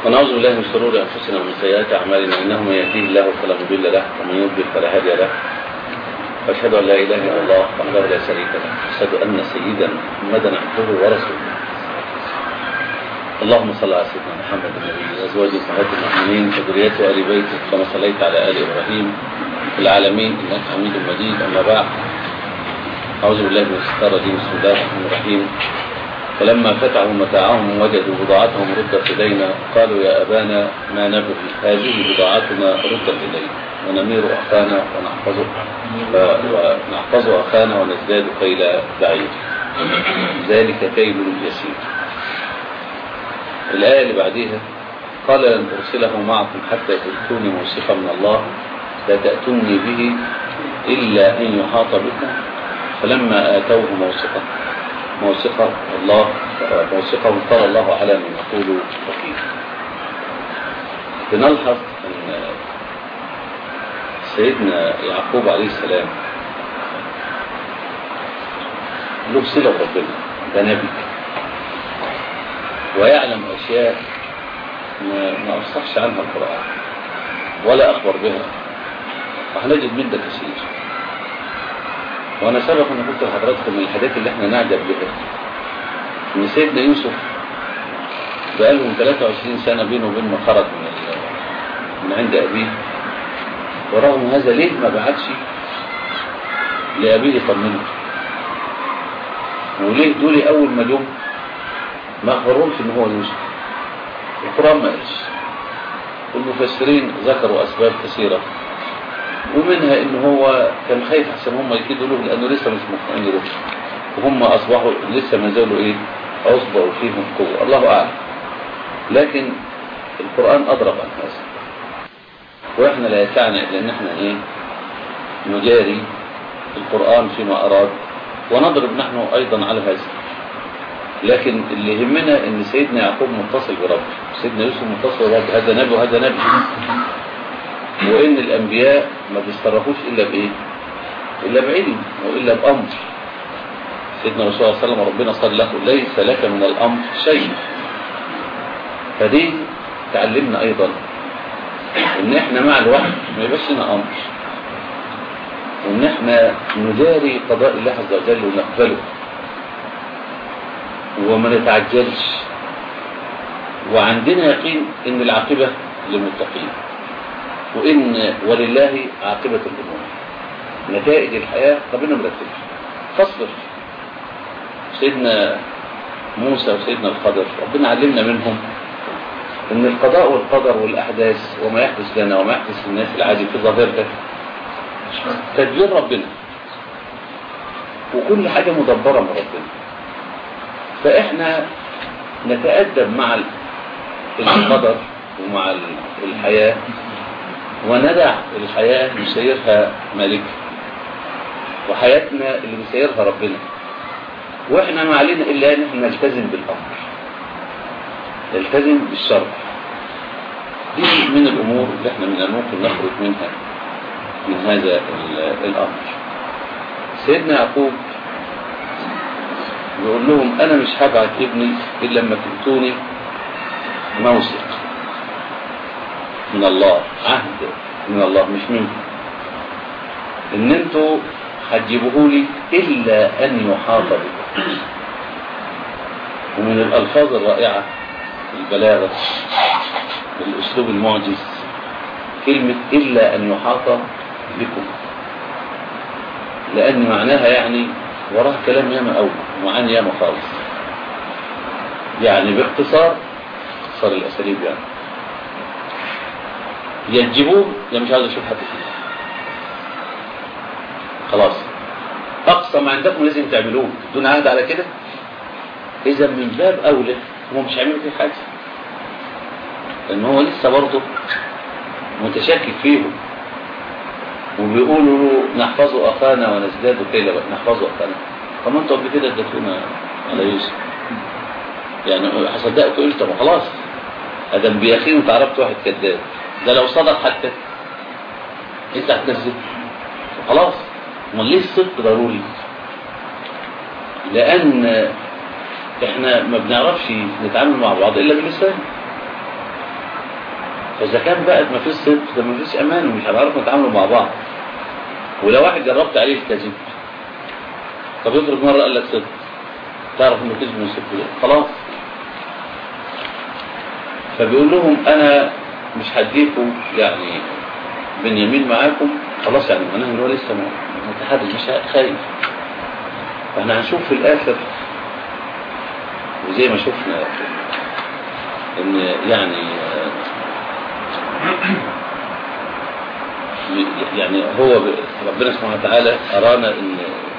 ونعوذ بالله من شرور انفسنا ومن سيئات اعمالنا انه من يهديه الله فلا مضل له ومن يضلل فلا هادي له واشهد ان لا اله الا الله وحده لا شريك له اشهد ان سيدنا محمدا عبده ورسوله اللهم صل على سيدنا محمد النبي وازواجه امهات المؤمنين وذريته ال بيته كما صليت على ال ابراهيم في العالمين انك حميد مجيد اما بعد اعوذ بالله من الشيطان الرجيم بسم الله الرحمن الرحيم فلما فتحوا متاعهم وجدوا بضاعتهم ردت إلينا قالوا يا أبانا ما نبغي هذه بضاعتنا ردت إلينا ونمير أخانا ونحفظ ونحفظ أخانا ونزداد كيل بعير ذلك كيل يسير الآية اللي بعديها قال لن أرسله معكم حتى تؤتوني موثقا من الله لا تأتوني به إلا أن يحاط بكم فلما آتوه موثقا موثقة الله موثقة قال الله على من يقول وكيل بنلحظ أن سيدنا يعقوب عليه السلام له صلة بربنا ده نبي ويعلم أشياء ما, ما أفصحش عنها القرآن ولا أخبر بها وهنجد من ده كثير وانا سبق ان قلت لحضراتكم من الحاجات اللي احنا نعجب بها ان سيدنا يوسف بقالهم 23 سنة بينه وبين ما خرج من من عند ابيه ورغم هذا ليه ما بعتش لابيه يطمنه وليه دول اول ما جم ما اخبروش ان هو يوسف القرآن ما قالش والمفسرين ذكروا اسباب كثيرة ومنها ان هو كان خايف احسن هم يكيدوا له لانه لسه مش مطمئن له وهم اصبحوا لسه ما زالوا ايه عصبة وفيهم قوة الله اعلم لكن القرآن اضرب عن هذا واحنا لا يسعنا الا ان احنا ايه نجاري القرآن فيما اراد ونضرب نحن ايضا على هذا لكن اللي يهمنا ان سيدنا يعقوب متصل بربه سيدنا يوسف متصل بربه هذا نبي وهذا نبي وإن الأنبياء ما بيصرفوش إلا بإيه إلا بعلم وإلا بأمر سيدنا رسول الله صلى الله عليه وسلم ربنا صلى له ليس لك من الأمر شيء فدي تعلمنا أيضا إن إحنا مع الوحي ما يبقاش لنا أمر وإن إحنا نجاري قضاء الله عز وجل ونقبله وما نتعجلش وعندنا يقين إن العاقبة للمتقين وإن ولله عاقبة الأمور نتائج الحياة ربنا مرتبش فاصبر سيدنا موسى وسيدنا الخضر ربنا علمنا منهم ان القضاء والقدر والأحداث وما يحدث لنا وما يحدث للناس العادي في ظاهرته تدبير ربنا وكل حاجة مدبرة من ربنا فإحنا نتأدب مع القدر ومع الحياة وندع الحياة يسيرها ملك وحياتنا اللي بيسيرها ربنا واحنا ما علينا الا ان احنا نلتزم بالامر نلتزم بالشرع دي من الامور اللي احنا من ممكن نخرج منها من هذا الامر سيدنا يعقوب بيقول لهم انا مش هبعت ابني الا لما تؤتوني موثق من الله عهد من الله مش منكم ان انتوا هتجيبوه لي الا ان يحاط بكم ومن الالفاظ الرائعه البلاغه الاسلوب المعجز كلمه الا ان يحاط بكم لان معناها يعني وراها كلام ياما قوي ومعاني ياما خالص يعني باختصار اختصار الاساليب يعني يا تجيبوه يا مش عايز اشوف حد فيه خلاص اقصى ما عندكم لازم تعملوه دون عهد على كده اذا من باب اولى هم مش هيعملوا فيه حاجه لان هو لسه برضه متشكك فيهم وبيقولوا له نحفظ اخانا ونزداد كيلا نحفظ اخانا طب ما انتوا قبل كده اديتونا على يوسف يعني هصدقكم قلت طب خلاص ادم بيخين انت عرفت واحد كذاب ده لو صدق حتى انت هتنزل خلاص امال ليه الصدق ضروري لان احنا ما بنعرفش نتعامل مع بعض الا باللسان فاذا كان بقى ما فيش صدق ده ما فيش امان ومش هنعرف نتعامل مع بعض ولو واحد جربت عليه الكذب طب افرض مره قال لك صدق تعرف انه كذب من صدق ده خلاص فبيقول لهم انا مش هديكم يعني بنيامين معاكم خلاص يعني معناها ان هو لسه متحدث مش خايف فاحنا هنشوف في الاخر وزي ما شفنا ان يعني يعني هو ربنا سبحانه وتعالى ارانا ان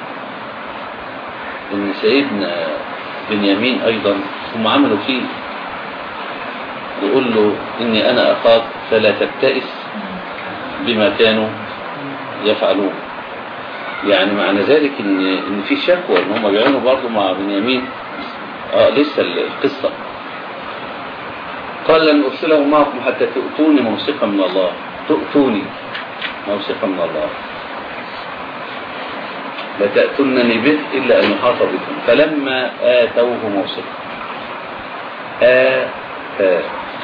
ان سيدنا بنيامين ايضا هم عملوا فيه يقول له اني انا اخاف فلا تبتئس بما كانوا يفعلون يعني معنى ذلك ان ان في شكوى ان هم بيعملوا برضه مع بنيامين اه لسه القصه قال لن ارسله معكم حتى تؤتوني موثقا من الله تؤتوني موثقا من الله لتأتونني به إلا أن يحاط بكم فلما آتوه موثقا آتى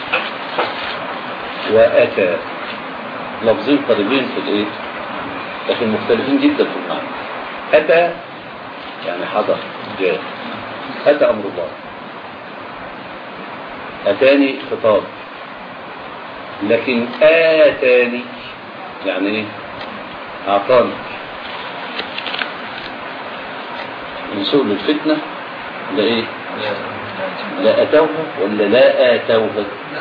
وأتى لفظين قريبين في الإيه لكن مختلفين جدا في المعنى أتى يعني حضر جاء أتى أمر الله أتاني خطاب لكن آتاني يعني إيه أعطاني من سوء الفتنة ده إيه لا أتوه ولا لا آتوه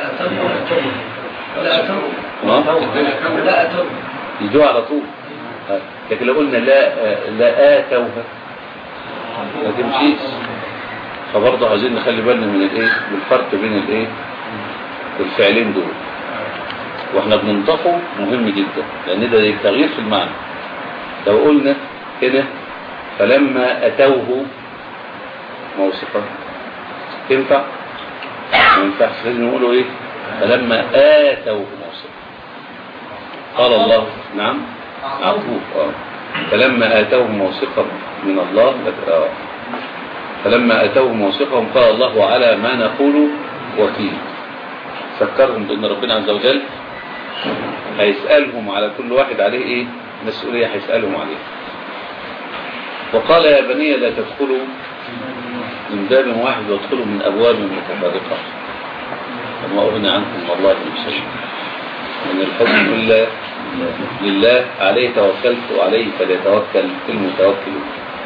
لا أتوه ما؟ لا أتوه يجوا على طول لكن لو قلنا لا لا آتوه ما تمشيش فبرضه عايزين نخلي بالنا من الايه بالفرق بين الايه الفعلين دول واحنا بننطقه مهم جدا لان ده تغيير في المعنى لو قلنا هنا فلما اتوه موثقا تنفع ما ينفعش لازم نقوله ايه فلما اتوه موثقا قال الله نعم عفوه اه فلما اتوه موثقا من الله لك- آه. فلما أتوه موثقهم قال الله على ما نقول وكيل فكرهم بأن ربنا عز وجل هيسألهم على كل واحد عليه إيه مسؤولية هيسألهم عليه وقال يا بني لا تدخلوا من باب واحد وادخلوا من أبواب متفرقة وما أغني عنكم من الله من شيء من الحكم إلا لله عليه توكلت وعليه فليتوكل المتوكلون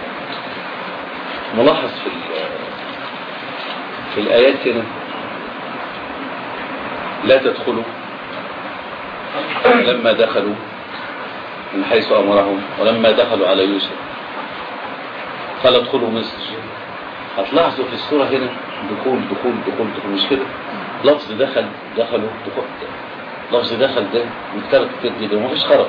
ملاحظ في ال- في الآيات هنا لا تدخلوا لما دخلوا من حيث أمرهم ولما دخلوا على يوسف قال ادخلوا مصر هتلاحظوا في السورة هنا دخول دخول دخول دخول مش كده لفظ دخل دخلوا دخول لفظ دخل ده متكرر كتير جدا ومفيش خرج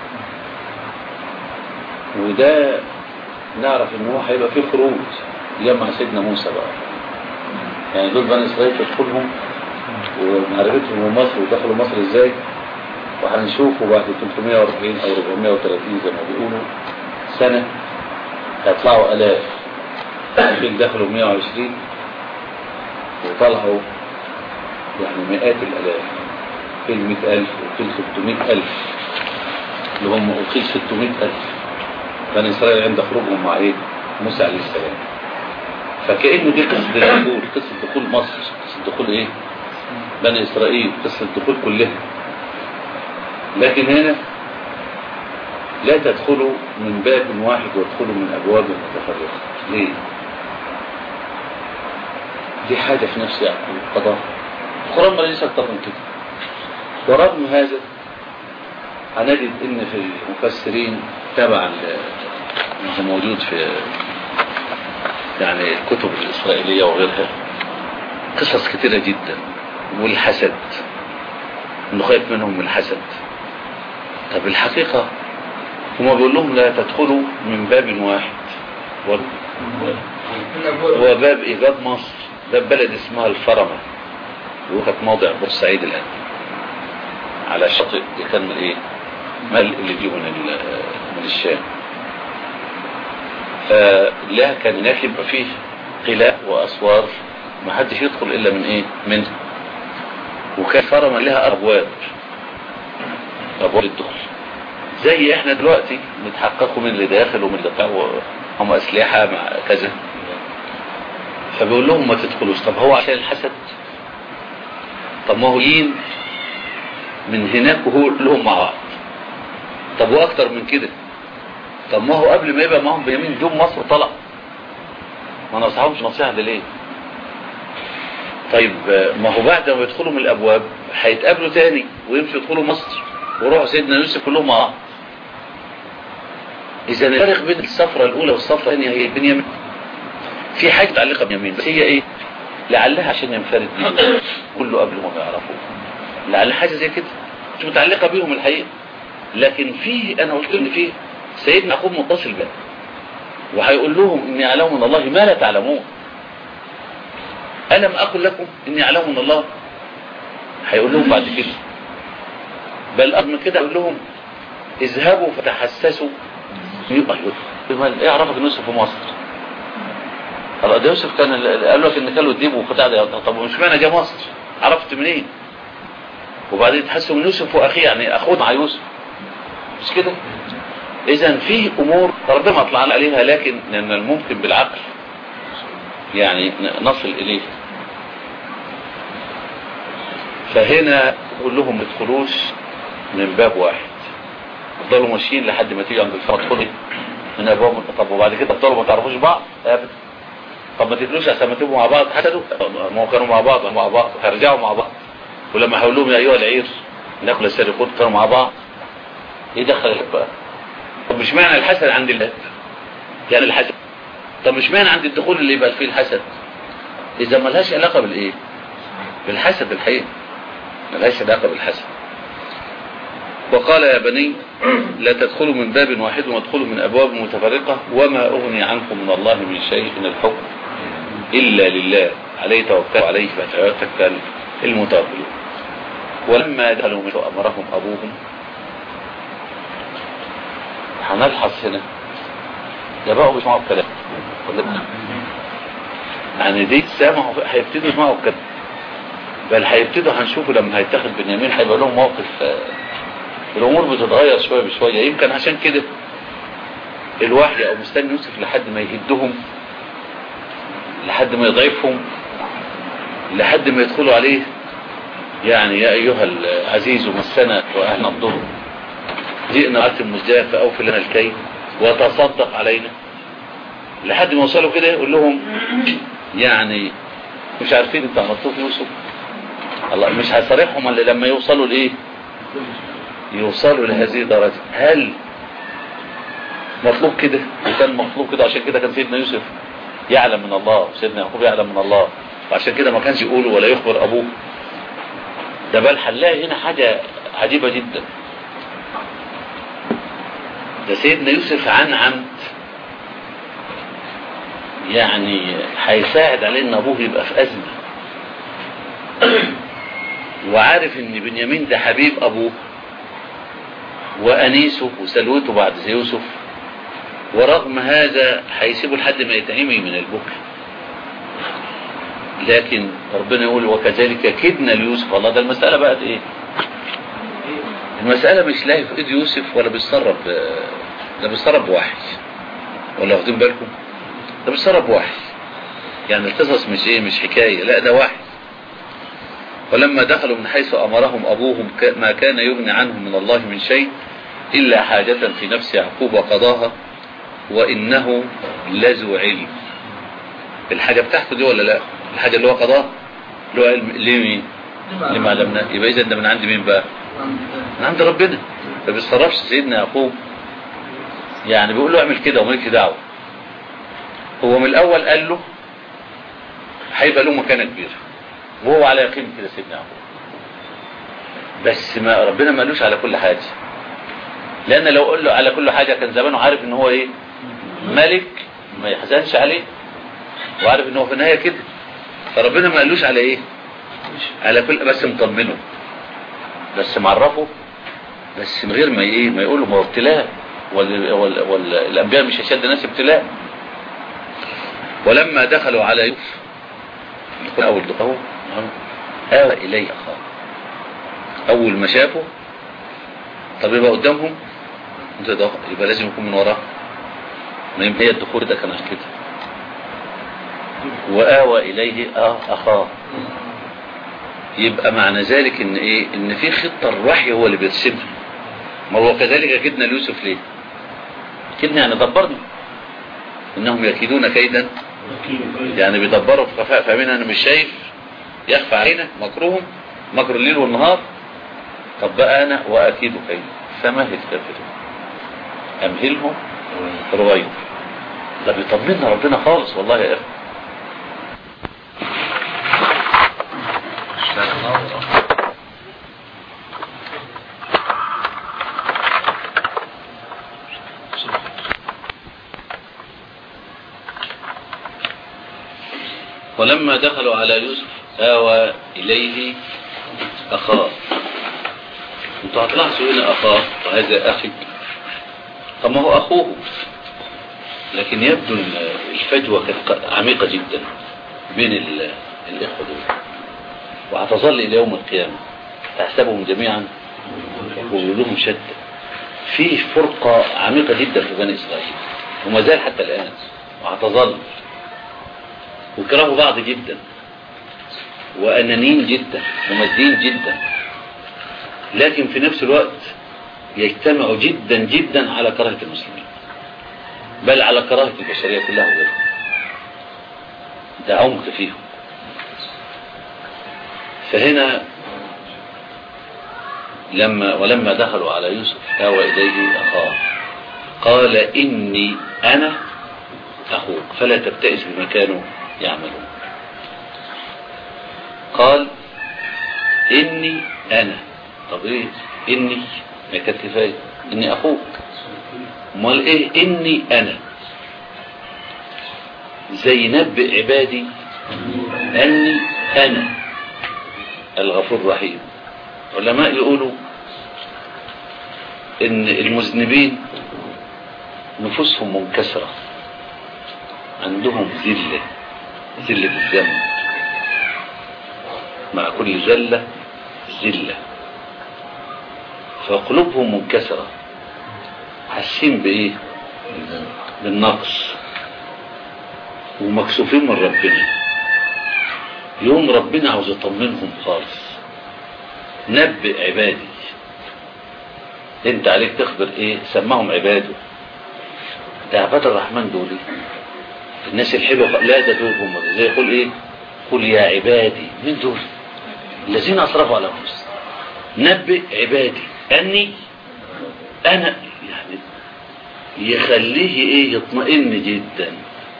وده نعرف ان هو هيبقى فيه خروج يجمع سيدنا موسى بقى يعني دول بني اسرائيل تدخلهم ومعرفتهم بمصر ودخلوا مصر ازاي وهنشوفه بعد 340 او 430 زي ما بيقولوا سنة هيطلعوا الاف يمكن دخلوا 120 وطلعوا يعني مئات الالاف في 100000 وفي 600000 اللي هم وفي 600000 بني اسرائيل عند خروجهم مع ايه موسى عليه السلام فكأنه دي قصة الدخول قصة دخول مصر قصة دخول ايه بني اسرائيل قصة الدخول كلها لكن هنا لا تدخلوا من باب واحد وادخلوا من ابواب متفرقة ليه دي حاجة في نفس القضاء القرآن ما ليس اكتر من كده ورغم هذا هنجد ان في المفسرين تبع اللي موجود في يعني الكتب الإسرائيلية وغيرها قصص كتيرة جدا والحسد انه خايف منهم من الحسد طب الحقيقة هما بيقول لهم لا تدخلوا من باب واحد هو باب إيجاد مصر ده بلد اسمها الفرمة وكانت موضع بورسعيد الآن على شاطئ كان من ايه ملء اللي جه من من الشام فلا كان هناك يبقى فيه قلاع واسوار ما حدش يدخل الا من ايه منها وكان فرما لها ابواب ابواب الدخول زي احنا دلوقتي بتحققوا من اللي داخل ومن اللي طلع هم اسلحه مع كذا فبيقول لهم ما تدخلوش طب هو عشان الحسد طب ما هو جين من هناك وهو لهم مع بعض طب واكتر من كده طب ما هو قبل ما يبقى معاهم بيمين جم مصر طلع ما نصحهمش نصيحه ده ليه طيب ما هو بعد ما يدخلوا من الابواب هيتقابلوا تاني ويمشوا يدخلوا مصر ويروحوا سيدنا يوسف كلهم مع بعض اذا الفرق بين السفره الاولى والسفره الثانيه هي بنيامين في حاجه متعلقه بنيامين بس هي ايه لعلها عشان ينفرد بيه كله قبل ما يعرفوه لعل حاجه زي كده مش متعلقه بيهم الحقيقه لكن في انا قلت ان في سيدنا يعقوب متصل بها وهيقول لهم اني اعلم من الله ما لا تعلمون الم اقل لكم اني اعلم من الله هيقول لهم بعد كده بل أكثر من كده يقول لهم اذهبوا فتحسسوا ايه يعرفك ان يوسف في مصر قال ده يوسف كان قال لك ان كانوا الديب وبتاع ده طب مش معنى جه مصر عرفت منين إيه؟ وبعدين تحسوا من يوسف واخيه يعني اخوه مع يوسف مش كده اذا في امور ربنا اطلعنا عليها لكن من الممكن بالعقل يعني نصل اليه فهنا يقول لهم ما تدخلوش من باب واحد تفضلوا ماشيين لحد ما تيجي عند الفرق تدخلي من ابواب طب وبعد كده تفضلوا ما تعرفوش بعض ابدا طب ما تدلوش عشان ما تبقوا مع بعض حسدوا ما كانوا مع بعض مع بعض هيرجعوا مع بعض ولما هقول لهم يا ايها العير ناكل السرقوت كانوا مع بعض ايه دخل بقى طب مش معنى الحسد عند الله يعني الحسد طب مش معنى عند الدخول اللي يبقى فيه الحسد اذا ما لهاش علاقه بالايه بالحسد الحقيقه ما لهاش علاقه بالحسد وقال يا بني لا تدخلوا من باب واحد وادخلوا من ابواب متفرقه وما اغني عنكم من الله من شيء من الحكم الا لله عليه توكل عليه فتوكل المتوكلون ولما دخلوا من امرهم ابوهم هنلحظ هنا ده بقوا بيسمعوا الكلام يعني دي سامعوا هيبتدوا يسمعوا الكلام بل هيبتدوا هنشوفوا لما هيتاخد بنيامين هيبقى لهم موقف الامور بتتغير شويه بشويه يمكن عشان كده الوحي او مستني يوسف لحد ما يهدهم لحد ما يضعفهم لحد ما يدخلوا عليه يعني يا ايها العزيز مسنا واهلنا الضر جئنا عبد المزداد فاوفي لنا الكيل وتصدق علينا لحد ما وصلوا كده يقول لهم يعني مش عارفين انت عملتوه في يوسف الله مش هيصارحهم الا لما يوصلوا لايه يوصلوا لهذه الدرجه هل مطلوب كده وكان مطلوب كده عشان كده كان سيدنا يوسف يعلم من الله وسيدنا يعقوب يعلم من الله وعشان كده ما كانش يقوله ولا يخبر ابوه ده بل هنلاقي هنا حاجه عجيبه جدا ده سيدنا يوسف عن عمد يعني هيساعد عليه ان ابوه يبقى في ازمه وعارف ان بنيامين ده حبيب ابوه وانيسه وسلوته بعد يوسف ورغم هذا هيسيبه لحد ما يتعمي من البكر لكن ربنا يقول وكذلك كدنا ليوسف الله ده المسألة بقت ايه المسألة مش لاهي في ايد يوسف ولا بيتصرف ده بيتصرف بوحي ولا واخدين بالكم ده بيتصرف بوحي يعني القصص مش ايه مش حكاية لا ده وحي ولما دخلوا من حيث أمرهم أبوهم ما كان يغني عنهم من الله من شيء إلا حاجة في نفس يعقوب قضاها وإنه لذو علم الحاجة بتاعته دي ولا لا الحاجة اللي هو قضاها اللي هو علم ليه مين لما علمنا يبقى إذا ده من عند مين بقى من عند ربنا ما بيتصرفش سيدنا يعقوب يعني بيقول له اعمل كده ومالكش دعوه هو من الأول قال له هيبقى له مكانة كبيرة وهو على يقين كده سيدنا يعقوب بس ما ربنا ما قالوش على كل حاجة لأن لو قال له على كل حاجة كان زمانه عارف ان هو ايه ملك ما يحزنش عليه وعارف ان هو في النهاية كده فربنا ما قالوش على ايه على كل بس مطمنه بس معرفه بس من غير ما ايه ما يقول له ما هو ابتلاء والانبياء مش اشد الناس ابتلاء ولما دخلوا على يوسف يكون اول دخول آوى اليه اخاه اول ما شافه طب يبقى قدامهم انت ده يبقى لازم يكون من وراه ما يبقى هي الدخول ده كان كده وآوى إليه آه أخاه يبقى معنى ذلك ان ايه ان في خطة الوحي هو اللي بيرسمها ما هو كذلك كدنا ليوسف ليه كدنا يعني دبرنا انهم يكيدون كيدا يعني بيدبروا في خفاء فاهمين انا مش شايف يخفى علينا مكرهم مكر الليل والنهار طب بقى انا واكيد كيدا فمهل كافرين امهلهم رويدا ده بيطمنا ربنا خالص والله يا اخي ولما دخلوا على يوسف آوى إليه أخاه انتوا هتلاحظوا هنا أخاه وهذا أخي طب ما هو أخوه لكن يبدو ان الفجوة كانت عميقة جدا بين ال- الإخوة دول وهتظل إلى يوم القيامة تحسبهم جميعا وجودهم شتى في فرقة عميقة جدا في بني إسرائيل وما زال حتى الآن وهتظل وكرهوا بعض جدا وأنانيين جدا وماديين جدا لكن في نفس الوقت يجتمعوا جدا جدا على كراهة المسلمين بل على كراهة البشرية كلها وغيرها ده عمق فيهم فهنا لما ولما دخلوا على يوسف آوى إليه أخاه قال إني أنا أخوك فلا تبتئس بما كانوا يعملون قال إني أنا طب إيه إني ما كانت كفاية إني أخوك امال إيه إني أنا زي نبئ عبادي أني أنا الغفور الرحيم علماء يقولوا إن المذنبين نفوسهم منكسرة عندهم ذلة ذلة الذنب مع كل زلة ذلة فقلوبهم منكسرة حاسين بإيه بالنقص ومكسوفين من ربنا يوم ربنا عاوز يطمنهم خالص نبئ عبادي انت عليك تخبر ايه سماهم عباده ده عباد الرحمن دول الناس الحلوة لا ده دول هم زي يقول ايه قل يا عبادي مين دول الذين اسرفوا على انفسهم نبئ عبادي اني انا يعني يخليه ايه يطمئن جدا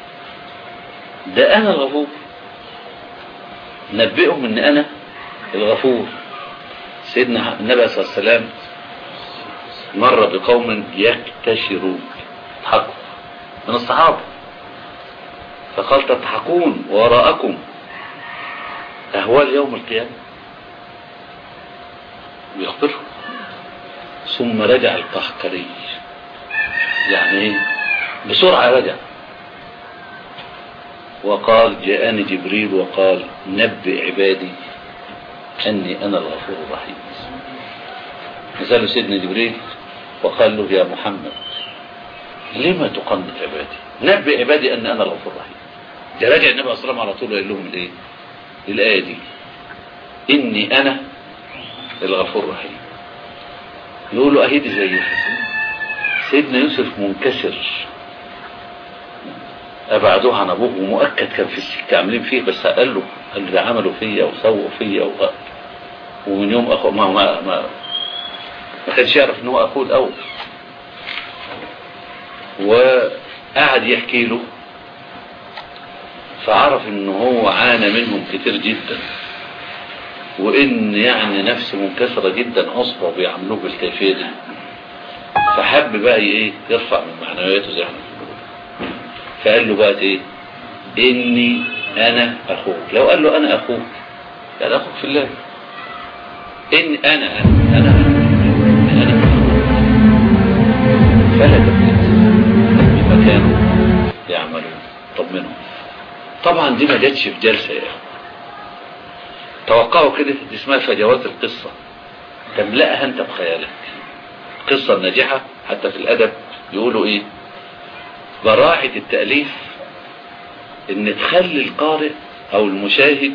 ده انا الغفور نبئهم ان انا الغفور سيدنا النبي صلى الله عليه وسلم مر بقوم يكتشرون يضحكوا من الصحابة فقال تضحكون وراءكم أهوال يوم القيامة ويخبرهم ثم رجع القهقري يعني ايه بسرعة رجع وقال جاءني جبريل وقال نبئ عبادي أني أنا الغفور الرحيم نزل سيدنا جبريل وقال له يا محمد لما تقنط عبادي نبئ عبادي أن أنا الغفور الرحيم ده راجع النبي صلى الله عليه وسلم على طول قال لهم الايه الآية دي إني أنا الغفور الرحيم يقولوا أهيدي زي سيدنا يوسف منكسر أبعدوه عن أبوه ومؤكد كان في السكة عاملين فيه بس قال له قال له ده عملوا فيا وسووا فيا و... ومن يوم أخو ما ما ما, ما كانش يعرف إن هو أخوه الأول وقعد يحكي له فعرف إن هو عانى منهم كتير جدا وإن يعني نفس منكسرة جدا عصبة بيعملوه بالكيفية دي فحب بقى إيه يرفع من معنوياته زي ما فقال له بقى ايه اني انا اخوك لو قال له انا اخوك يعني اخوك في الله ان انا انا انا انا فلا تبتئس بما كانوا يعملون طمنهم طبعا دي ما جاتش في جلسه يا اخوان توقعوا كده دي اسمها فجوات القصه تملأها انت بخيالك القصة الناجحة حتى في الأدب يقولوا ايه براعة التأليف ان تخلي القارئ او المشاهد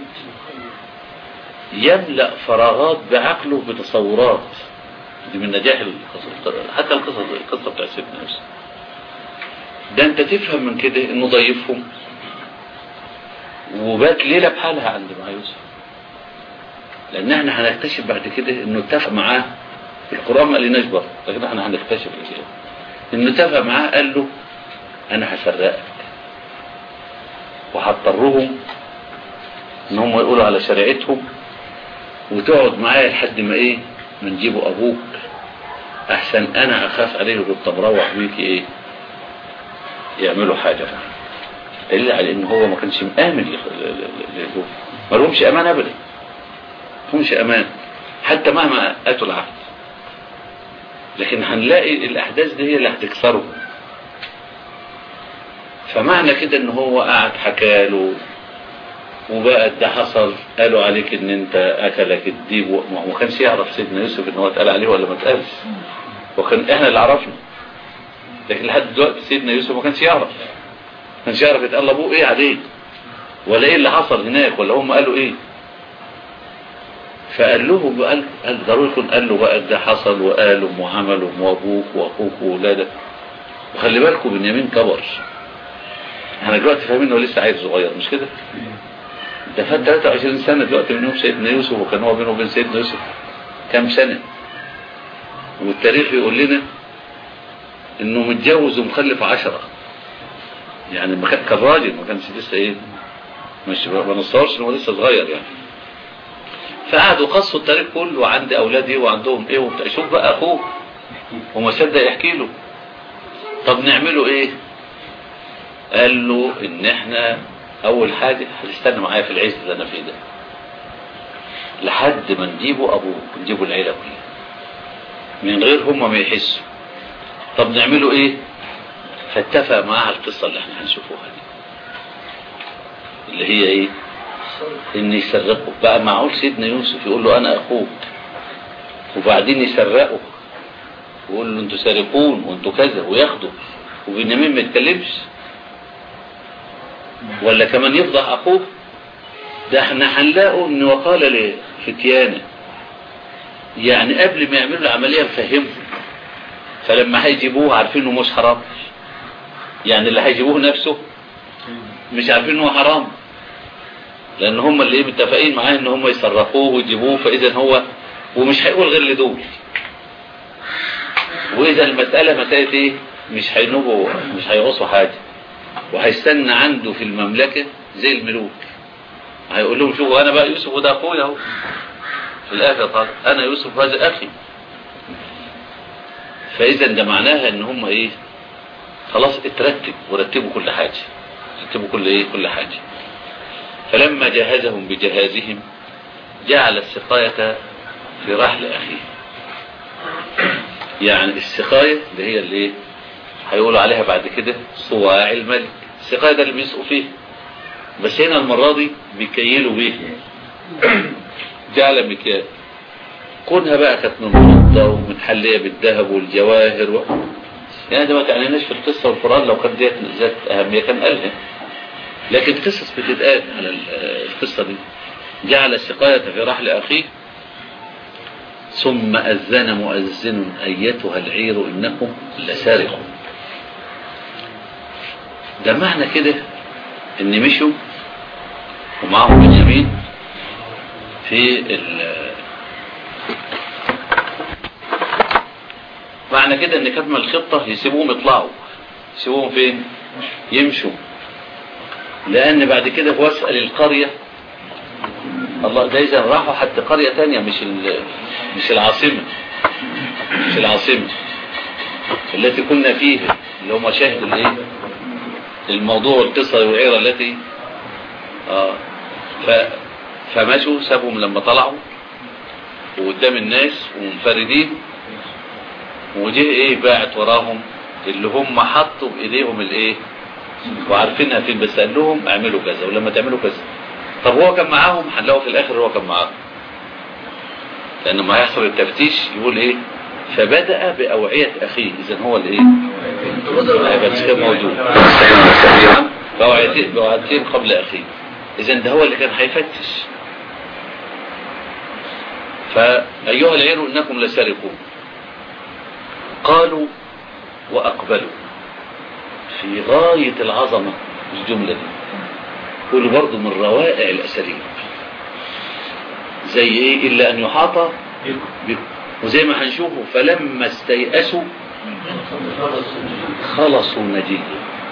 يملأ فراغات بعقله بتصورات دي من نجاح القصة حتى القصة القصة بتاع سيدنا يوسف ده انت تفهم من كده انه ضيفهم وبات ليلة بحالها عند مع يوسف لان احنا هنكتشف بعد كده انه اتفق معاه في القرآن ما قالناش برضه لكن احنا هنكتشف الاشياء انه اتفق معاه قال له انا هفرقك وهضطرهم ان هم يقولوا على شريعتهم وتقعد معايا لحد ما ايه ما نجيبوا ابوك احسن انا اخاف عليه كنت مروح بيك ايه يعملوا حاجة دليل على ان هو ما كانش مآمن للجوف ما لهمش امان ابدا لهمش امان حتى مهما اتوا العهد لكن هنلاقي الاحداث دي هي اللي هتكسره فمعنى كده ان هو قعد حكاله وبقى ده حصل قالوا عليك ان انت اكلك الديب وما كانش يعرف سيدنا يوسف ان هو اتقال عليه ولا ما اتقالش وكان احنا اللي عرفنا لكن لحد دلوقتي سيدنا يوسف ما كانش يعرف ما كانش يعرف يتقال ابوه ايه عليه ولا ايه اللي حصل هناك ولا هم قالوا ايه فقال له قال قال ضروري يكون قال له بقى ده حصل وقالوا وعملوا وابوك واخوك واولادك وخلي بالكم بنيامين كبر احنا دلوقتي فاهمين انه لسه عيل صغير مش كده ده فات 23 سنة دلوقتي من يوم سيدنا يوسف وكان هو بينه وبين سيدنا يوسف كام سنة والتاريخ يقول لنا انه متجوز ومخلف عشرة يعني ما كان راجل ما كانش لسه ايه مش ما نصورش انه لسه صغير يعني فقعدوا قصوا التاريخ كله وعند اولادي وعندهم ايه وبتاع شوف بقى اخوه وما صدق يحكي له طب نعمله ايه قال له ان احنا اول حاجة هتستنى معايا في العز اللي انا فيه ده لحد ما نجيبوا ابوه ونجيبوا العيلة كلها من غير هم ما يحسوا طب نعمله ايه فاتفق معاه على القصة اللي احنا هنشوفوها دي اللي هي ايه ان يسرقوا بقى معقول سيدنا يوسف يقول له انا اخوك وبعدين يسرقوا ويقول له انتوا سارقون وانتوا كذا وياخدوا وبنيامين ما يتكلمش ولا كمان يفضح اخوه ده احنا هنلاقوا ان وقال لفتيانه يعني قبل ما يعملوا العملية مفهمهم فلما هيجيبوه عارفين انه مش حرام يعني اللي هيجيبوه نفسه مش عارفين انه حرام لان هم اللي ايه متفقين معاه ان هم يصرفوه ويجيبوه فاذا هو ومش هيقول غير لدول واذا المسألة مسألة ايه مش هينوبوا مش هيغصوا حاجة وهيستنى عنده في المملكة زي الملوك هيقول لهم شوفوا انا بقى يوسف وده اخويا اهو في الاخر قال انا يوسف هذا اخي فاذا ده معناها ان هم ايه خلاص اترتب ورتبوا كل حاجة رتبوا كل ايه كل حاجة فلما جهزهم بجهازهم جعل السقاية في رحل اخيه يعني السقاية اللي هي اللي ايه هيقولوا عليها بعد كده صواع الملك السقاية ده اللي بيسقوا فيه بس هنا المرة دي بيكيلوا بيه جعل مكيال كونها بقى كانت من فضة ومن حلية بالذهب والجواهر و... يعني ده ما تعنيناش في القصة والقرآن لو كان ديت ذات أهمية كان قالها لكن قصص بتتقال على القصة دي جعل السقاية في رحل أخيه ثم أذن مؤذن أيتها العير إنكم لسارقون ده معنى كده ان مشوا ومعهم بنيامين في ال معنى كده ان كتم الخطة يسيبوهم يطلعوا يسيبوهم فين يمشوا لان بعد كده واسأل القرية الله ده اذا راحوا حتى قرية تانية مش مش العاصمة مش العاصمة التي كنا فيها اللي هم شاهد الايه الموضوع القصة والعيرة التي آه ف فمشوا سابهم لما طلعوا وقدام الناس ومنفردين وجه ايه باعت وراهم اللي هم حطوا بايديهم الايه وعارفينها فين بس قال لهم اعملوا كذا ولما تعملوا كذا طب هو كان معاهم هنلاقوا في الاخر هو كان معاهم لان ما يحصل التفتيش يقول ايه فبدأ بأوعية أخيه إذا هو الإيه؟ هيبقى كان موجود بأوعيتين بأوعيتين قبل أخيه إذا ده هو اللي كان هيفتش فأيها العير إنكم لسارقون قالوا وأقبلوا في غاية العظمة الجملة دي قولوا برضو من روائع الأساليب زي إيه إلا أن يحاط بكم وزي ما هنشوفه فلما استيأسوا خلصوا نجيا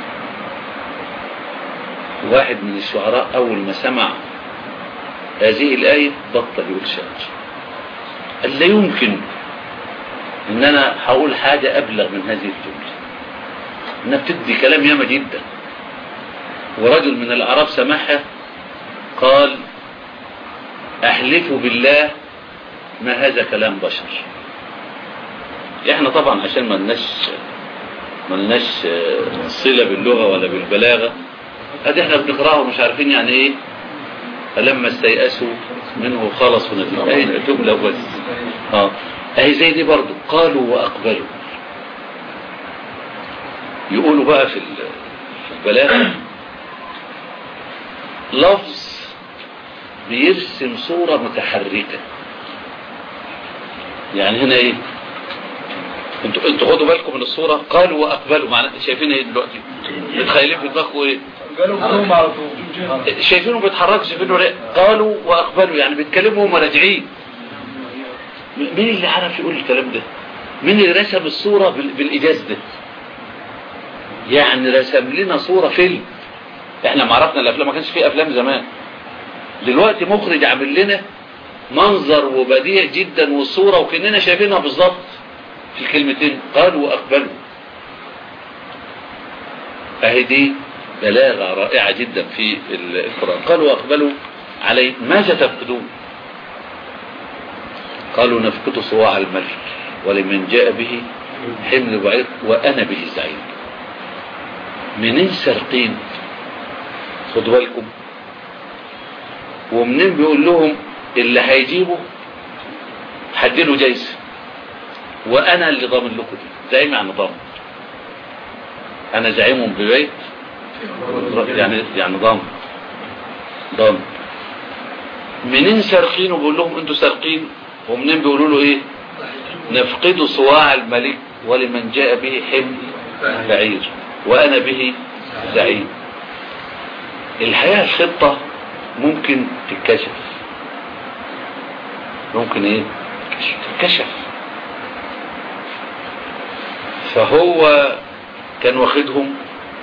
واحد من الشعراء أول ما سمع هذه الآية بطل يقول شعر قال لا يمكن ان انا هقول حاجة ابلغ من هذه الجملة انها بتدي كلام ياما جدا ورجل من الاعراب سمعها قال احلف بالله ما هذا كلام بشر احنا طبعا عشان ما لناش ما لناش صلة باللغة ولا بالبلاغة ادي احنا بنقراها ومش عارفين يعني ايه فلما استيأسوا منه خلصوا نتيجة اهي جملة بس اه اهي زي دي برضو قالوا واقبلوا يقولوا بقى في في البلاغة لفظ بيرسم صورة متحركة يعني هنا ايه انتوا انتوا خدوا بالكم من الصورة قالوا واقبلوا معنى شايفين ايه دلوقتي متخيلين في دماغكم ايه قالوا بكم على طول شايفينه بيتحركوا شايفينه لا قالوا واقبلوا يعني بيتكلموا هم راجعين مين اللي عرف يقول الكلام ده مين اللي رسم الصورة بال- بالايجاز ده يعني رسم لنا صورة فيلم احنا ما عرفنا الافلام ما كانش فيه افلام زمان دلوقتي مخرج عامل لنا منظر وبديع جدا والصورة وكأننا شايفينها بالظبط في الكلمتين قالوا واقبلوا اهي دي بلاغة رائعة جدا في القرآن قالوا واقبلوا علي ماذا تفقدون قالوا نفقد صواع الملك ولمن جاء به حمل بعير وأنا به زعيم منين سرقين خدوا بالكم ومنين بيقول لهم اللي هيجيبه هديله جايزة وأنا اللي ضامن لكم دي زعيم يعني ضامن أنا زعيم ببيت يعني يعني ضامن ضامن منين سارقين وبيقول لهم انتوا سارقين ومنين بيقولوا له ايه نفقد صواع الملك ولمن جاء به حمل بعير وانا به زعيم الحقيقه الخطه ممكن تتكشف ممكن ايه تتكشف فهو كان واخدهم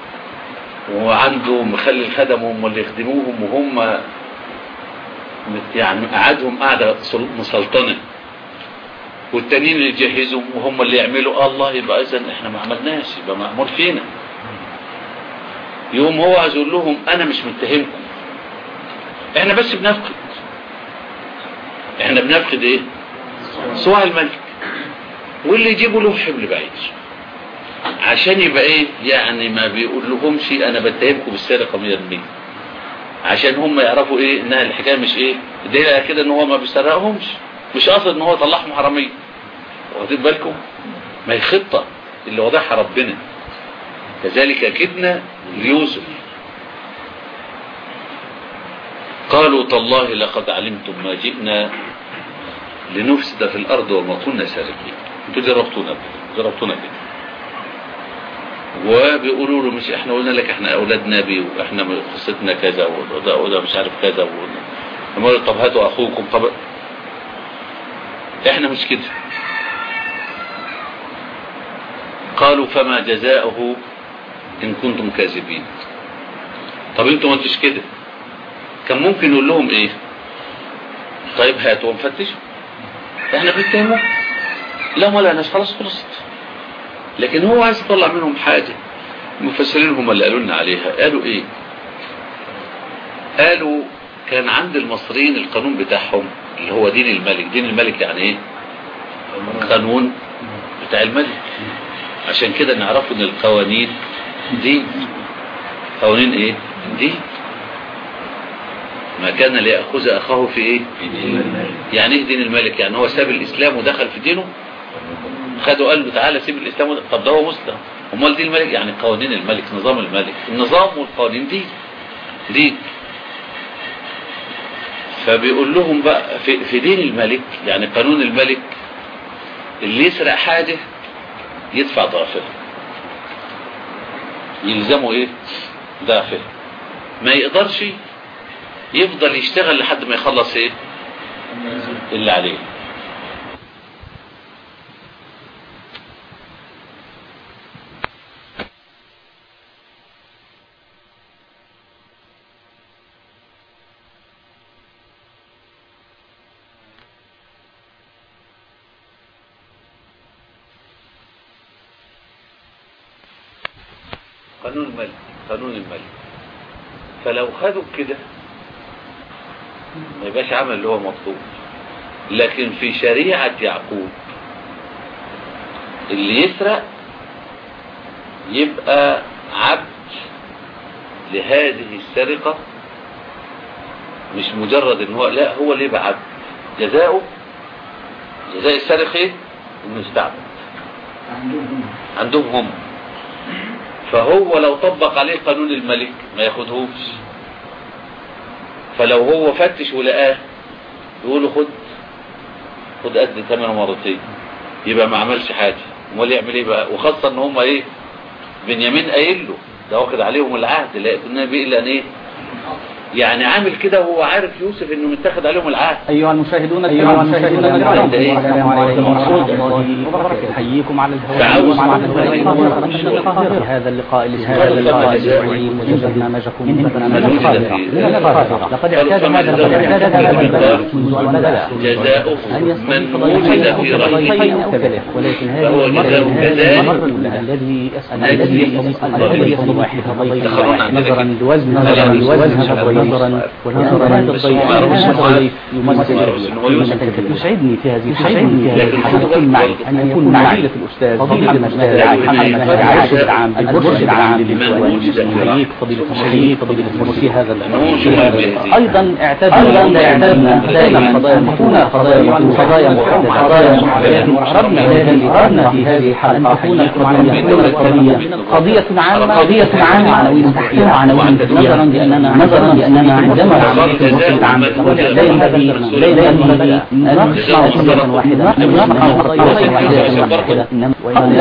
وعنده مخلي الخدم هم اللي يخدموهم وهم يعني قعدهم قاعدة مسلطنة والتانيين اللي يجهزوا وهم اللي يعملوا الله يبقى اذا احنا ما عملناش يبقى معمول فينا يوم هو عايز يقول لهم انا مش متهمكم احنا بس بنفقد احنا بنفقد ايه صواع الملك واللي يجيبوا له حبل بعيد عشان يبقى ايه يعني ما بيقول لهمش انا بتهمكم بالسرقه 100% عشان هم يعرفوا ايه انها الحكايه مش ايه دليل كده ان هو ما بيسرقهمش مش قصد ان هو يطلعهم حراميه واخدين بالكم ما هي خطه اللي وضعها ربنا كذلك كدنا ليوسف قالوا تالله لقد علمتم ما جئنا لنفسد في الارض وما كنا سارقين انتوا جربتونا جربتونا كده وبيقولوا له مش احنا قلنا لك احنا اولاد نبي واحنا قصتنا كذا وده وده مش عارف كذا وده طب هاتوا اخوكم طب احنا مش كده قالوا فما جزاؤه ان كنتم كاذبين طب انتوا ما انتش كده كان ممكن يقول لهم ايه طيب هاتوا ونفتشوا احنا بنتهمه لا ما لقناش خلاص خلصت لكن هو عايز يطلع منهم حاجة المفسرين هم اللي قالوا لنا عليها قالوا ايه قالوا كان عند المصريين القانون بتاعهم اللي هو دين الملك دين الملك يعني ايه قانون بتاع الملك عشان كده نعرفوا ان القوانين دين قوانين ايه دين ما كان ليأخذ أخاه في إيه يعني إيه دين الملك يعني هو ساب الإسلام ودخل في دينه خده قال له تعالى سيب الإسلام ود- طب ده هو مسلم أمال دين الملك يعني قوانين الملك نظام الملك النظام والقوانين دي دين فبيقول لهم بقى في, في دين الملك يعني قانون الملك اللي يسرق حاجة يدفع ضعفها يلزمه ايه ضعفها ما يقدرش يفضل يشتغل لحد ما يخلص ايه اللي عليه قانون الملك قانون الملك فلو خدوا كده ما يبقاش عمل اللي هو مطلوب لكن في شريعة يعقوب اللي يسرق يبقى عبد لهذه السرقة مش مجرد ان هو لا هو اللي يبقى عبد جزاؤه جزاء السارق ايه؟ انه يستعبد عندهم هم فهو لو طبق عليه قانون الملك ما ياخدهوش فلو هو فتش ولقاه يقولوا خد خد قد ثمنه مرتين يبقى ما عملش حاجه امال يعمل ايه بقى وخاصه ان هم ايه بنيامين قايل له ده واخد عليهم العهد لقيت النبي الا ان ايه يعني عامل كده وهو عارف يوسف انه متاخد عليهم العهد أيها المشاهدون أيها المشاهدون الكرام السلام عليكم ورحمة الله الله وبركاته نحييكم على الهواء تعاوز وعلى الله الهواء عليكم. في هذا اللقاء الاسبوعي هذا اللقاء الاسبوعي برنامجكم من برنامج وجد القاهرة في- من القاهرة لقد اعتاد هذا فمن لقد اعتاد هذا البرنامج منذ أن بدأ جزاؤه أن من يستضيف وجد ضيفين في أو رهينه ضيفين أو كذلك ولكن هذه فهو المرة جزاؤه هذه كذلك المرة الأولى الذي الذي الذي يستضيف الذي يستضيف واحد ضيف تخرجنا واحد عن نظرا ذلك. لوزن لا، نظرا لا، لوزن لا، هذا لا، الضيف لا، ونظرا هذا بس الضيف هو معروف هذا اسمه الضيف يمثل معروف إن هو يوسف. يسعدني في هذه يسعدني في لكن هذه خدوا أن يكون بالكم معي برضه. أن يكون معي فضيلة الأستاذ فضيلة الأستاذ محمد العاشر العام المرشد العام للإخوان نحييك فضيلة نحييك فضيلة المرشد في هذا اللقاء أيضا اعتدنا أيضا اعتدنا دائما قضايا هنا قضايا قضايا محددة قضايا محددة أردنا أردنا في هذه الحلقة تكون القضية قضية عامة قضية عامة عناوين تحتها عناوين نظرا لأننا نظرا لأننا عندما عملت المرشد العام لا ينبغي لا ينبغي أن نصنع قضية واحدة نصنع قضية واحدة إنما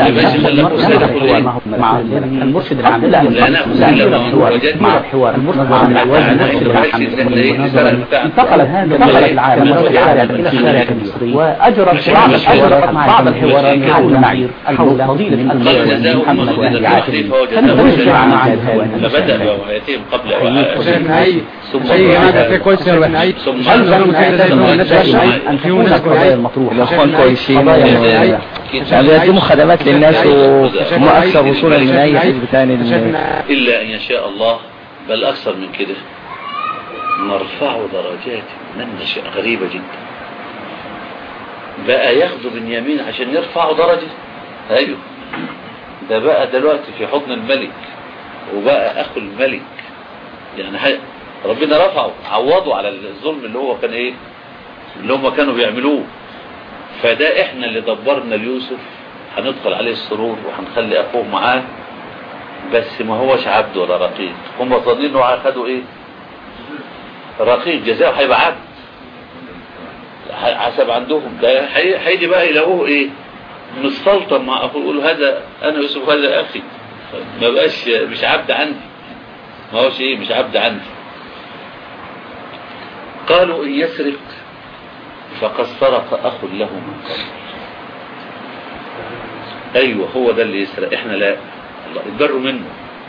مع المرشد العام لا مع الحوار المرشد العام المرشد العام انتقلت هذا انتقلت العالم الى الشارع المصري واجرى بعض الحوارات بعض الحوارات حول معايير حول فضيلة المرشد محمد وهي عاشر فنتوجه مع الهوان فبدأ بوهيتهم قبل ثم هذا في كويس ثم هل كانوا متعلمين أن تكون القضايا المطروحة الأخوان كويسين قضايا يعني مطروحة بيقدموا خدمات للناس وهم أكثر وصولا من أي حزب ثاني إلا أن يشاء الله بل أكثر من كده نرفع درجات من نشاء غريبة جدا بقى ياخدوا بنيامين عشان يرفعوا درجة أيوه ده بقى دلوقتي في حضن الملك وبقى أخو الملك يعني هي- ربنا رفعه عوضه على الظلم اللي هو كان إيه اللي هم كانوا بيعملوه فده احنا اللي دبرنا ليوسف هندخل عليه السرور وهنخلي اخوه معاه بس ما هوش عبد ولا رقيق هم ظنين انه اخدوا ايه رقيق جزاء هيبقى عبد ح- حسب عندهم ده هي- هيجي بقى يلاقوه ايه مستلطن مع اخوه يقولوا هذا انا يوسف هذا اخي ما بقاش مش عبد عندي ما هوش ايه مش عبد عندي قالوا ان يسرق فقد سرق اخ له من قبل ايوه هو ده اللي يسرق احنا لا الله اتبروا منه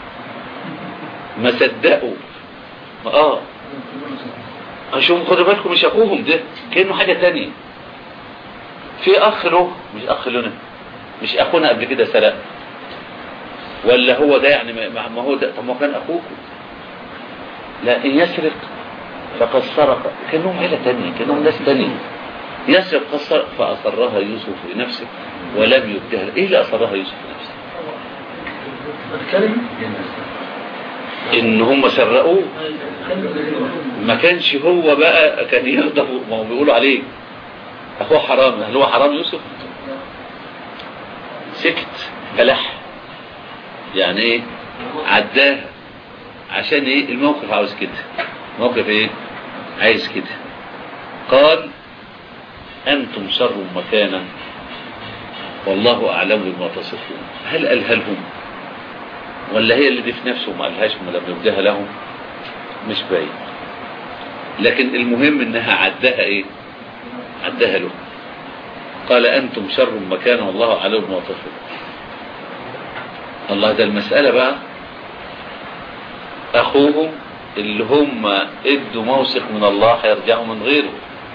ما صدقوا اه عشان خدوا بالكم مش اخوهم ده كانه حاجه تانية في اخ له مش اخ لنا مش اخونا قبل كده سرق ولا هو ده يعني ما ما هو ده طب ما هو كان اخوكم لا ان يسرق فقد سرق كانهم عيله تانية كانهم ناس تانية يسرق قد سرق فاصرها يوسف لنفسه ولم يبدها ايه اللي اصرها يوسف لنفسه ان هم سرقوه ما كانش هو بقى كان يغضب ما هو بيقولوا عليه اخوه حرام هل هو حرام يوسف سكت فلح يعني ايه عداها عشان ايه الموقف عاوز كده موقف ايه عايز كده قال انتم شر مكانا والله اعلم بما تصفون هل قالها لهم ولا هي اللي دي في نفسه ما قالهاش ما لم يبدها لهم مش باين لكن المهم انها عدها ايه عدها له قال انتم شر مكانا والله اعلم بما تصفون الله ده المسألة بقى اخوهم اللي هم ادوا موثق من الله هيرجعوا من غيره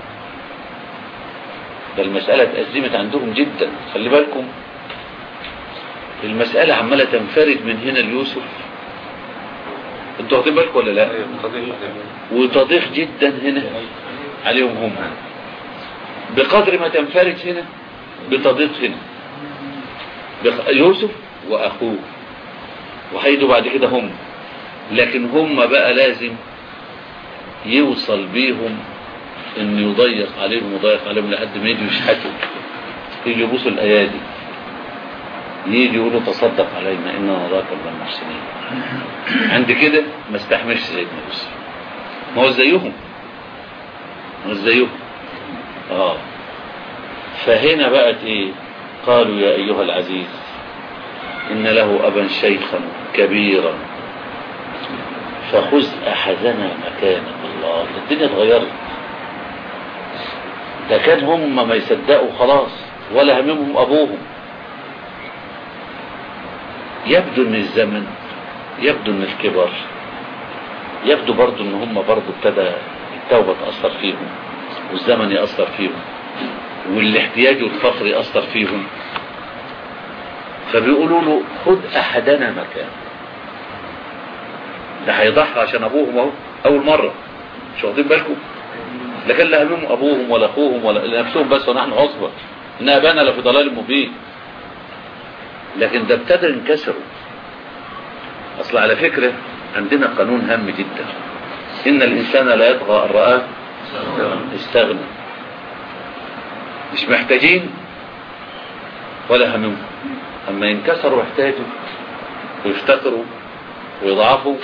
ده المسألة اتأزمت عندهم جدا خلي بالكم المسألة عمالة تنفرد من هنا ليوسف انتوا واخدين بالكم ولا لا وتضيق جدا هنا عليهم هم بقدر ما تنفرد هنا بتضيق هنا بق- يوسف واخوه وهيدوا بعد كده هم لكن هم بقى لازم يوصل بيهم ان يضيق عليهم ويضيق عليهم لحد ما يجوا يشحتوا يجوا يبوسوا الايادي يجي يقولوا تصدق علينا اننا نراك من المحسنين عند كده ما استحملش سيدنا يوسف ما هو زيهم ما هو زيهم اه فهنا بقت ايه قالوا يا ايها العزيز ان له ابا شيخا كبيرا فخذ احدنا مكانه الله الدنيا اتغيرت ده كان هم ما يصدقوا خلاص ولا هممهم ابوهم يبدو ان الزمن يبدو ان الكبر يبدو برضو ان هم برضو ابتدى التوبة تأثر فيهم والزمن يأثر فيهم والاحتياج والفقر يأثر فيهم فبيقولوا له خد احدنا مكان ده هيضحى عشان ابوهم اهو اول مرة مش واخدين بالكم لا كان لا همهم ابوهم ولا اخوهم ولا نفسهم بس ونحن عصبة ان ابانا لفي ضلال مبين لكن ده ابتدى ينكسروا اصل على فكرة عندنا قانون هام جدا ان الانسان لا يطغى ان رآه استغنى مش محتاجين ولا همهم اما ينكسروا يحتاجوا ويفتقروا ويضعفوا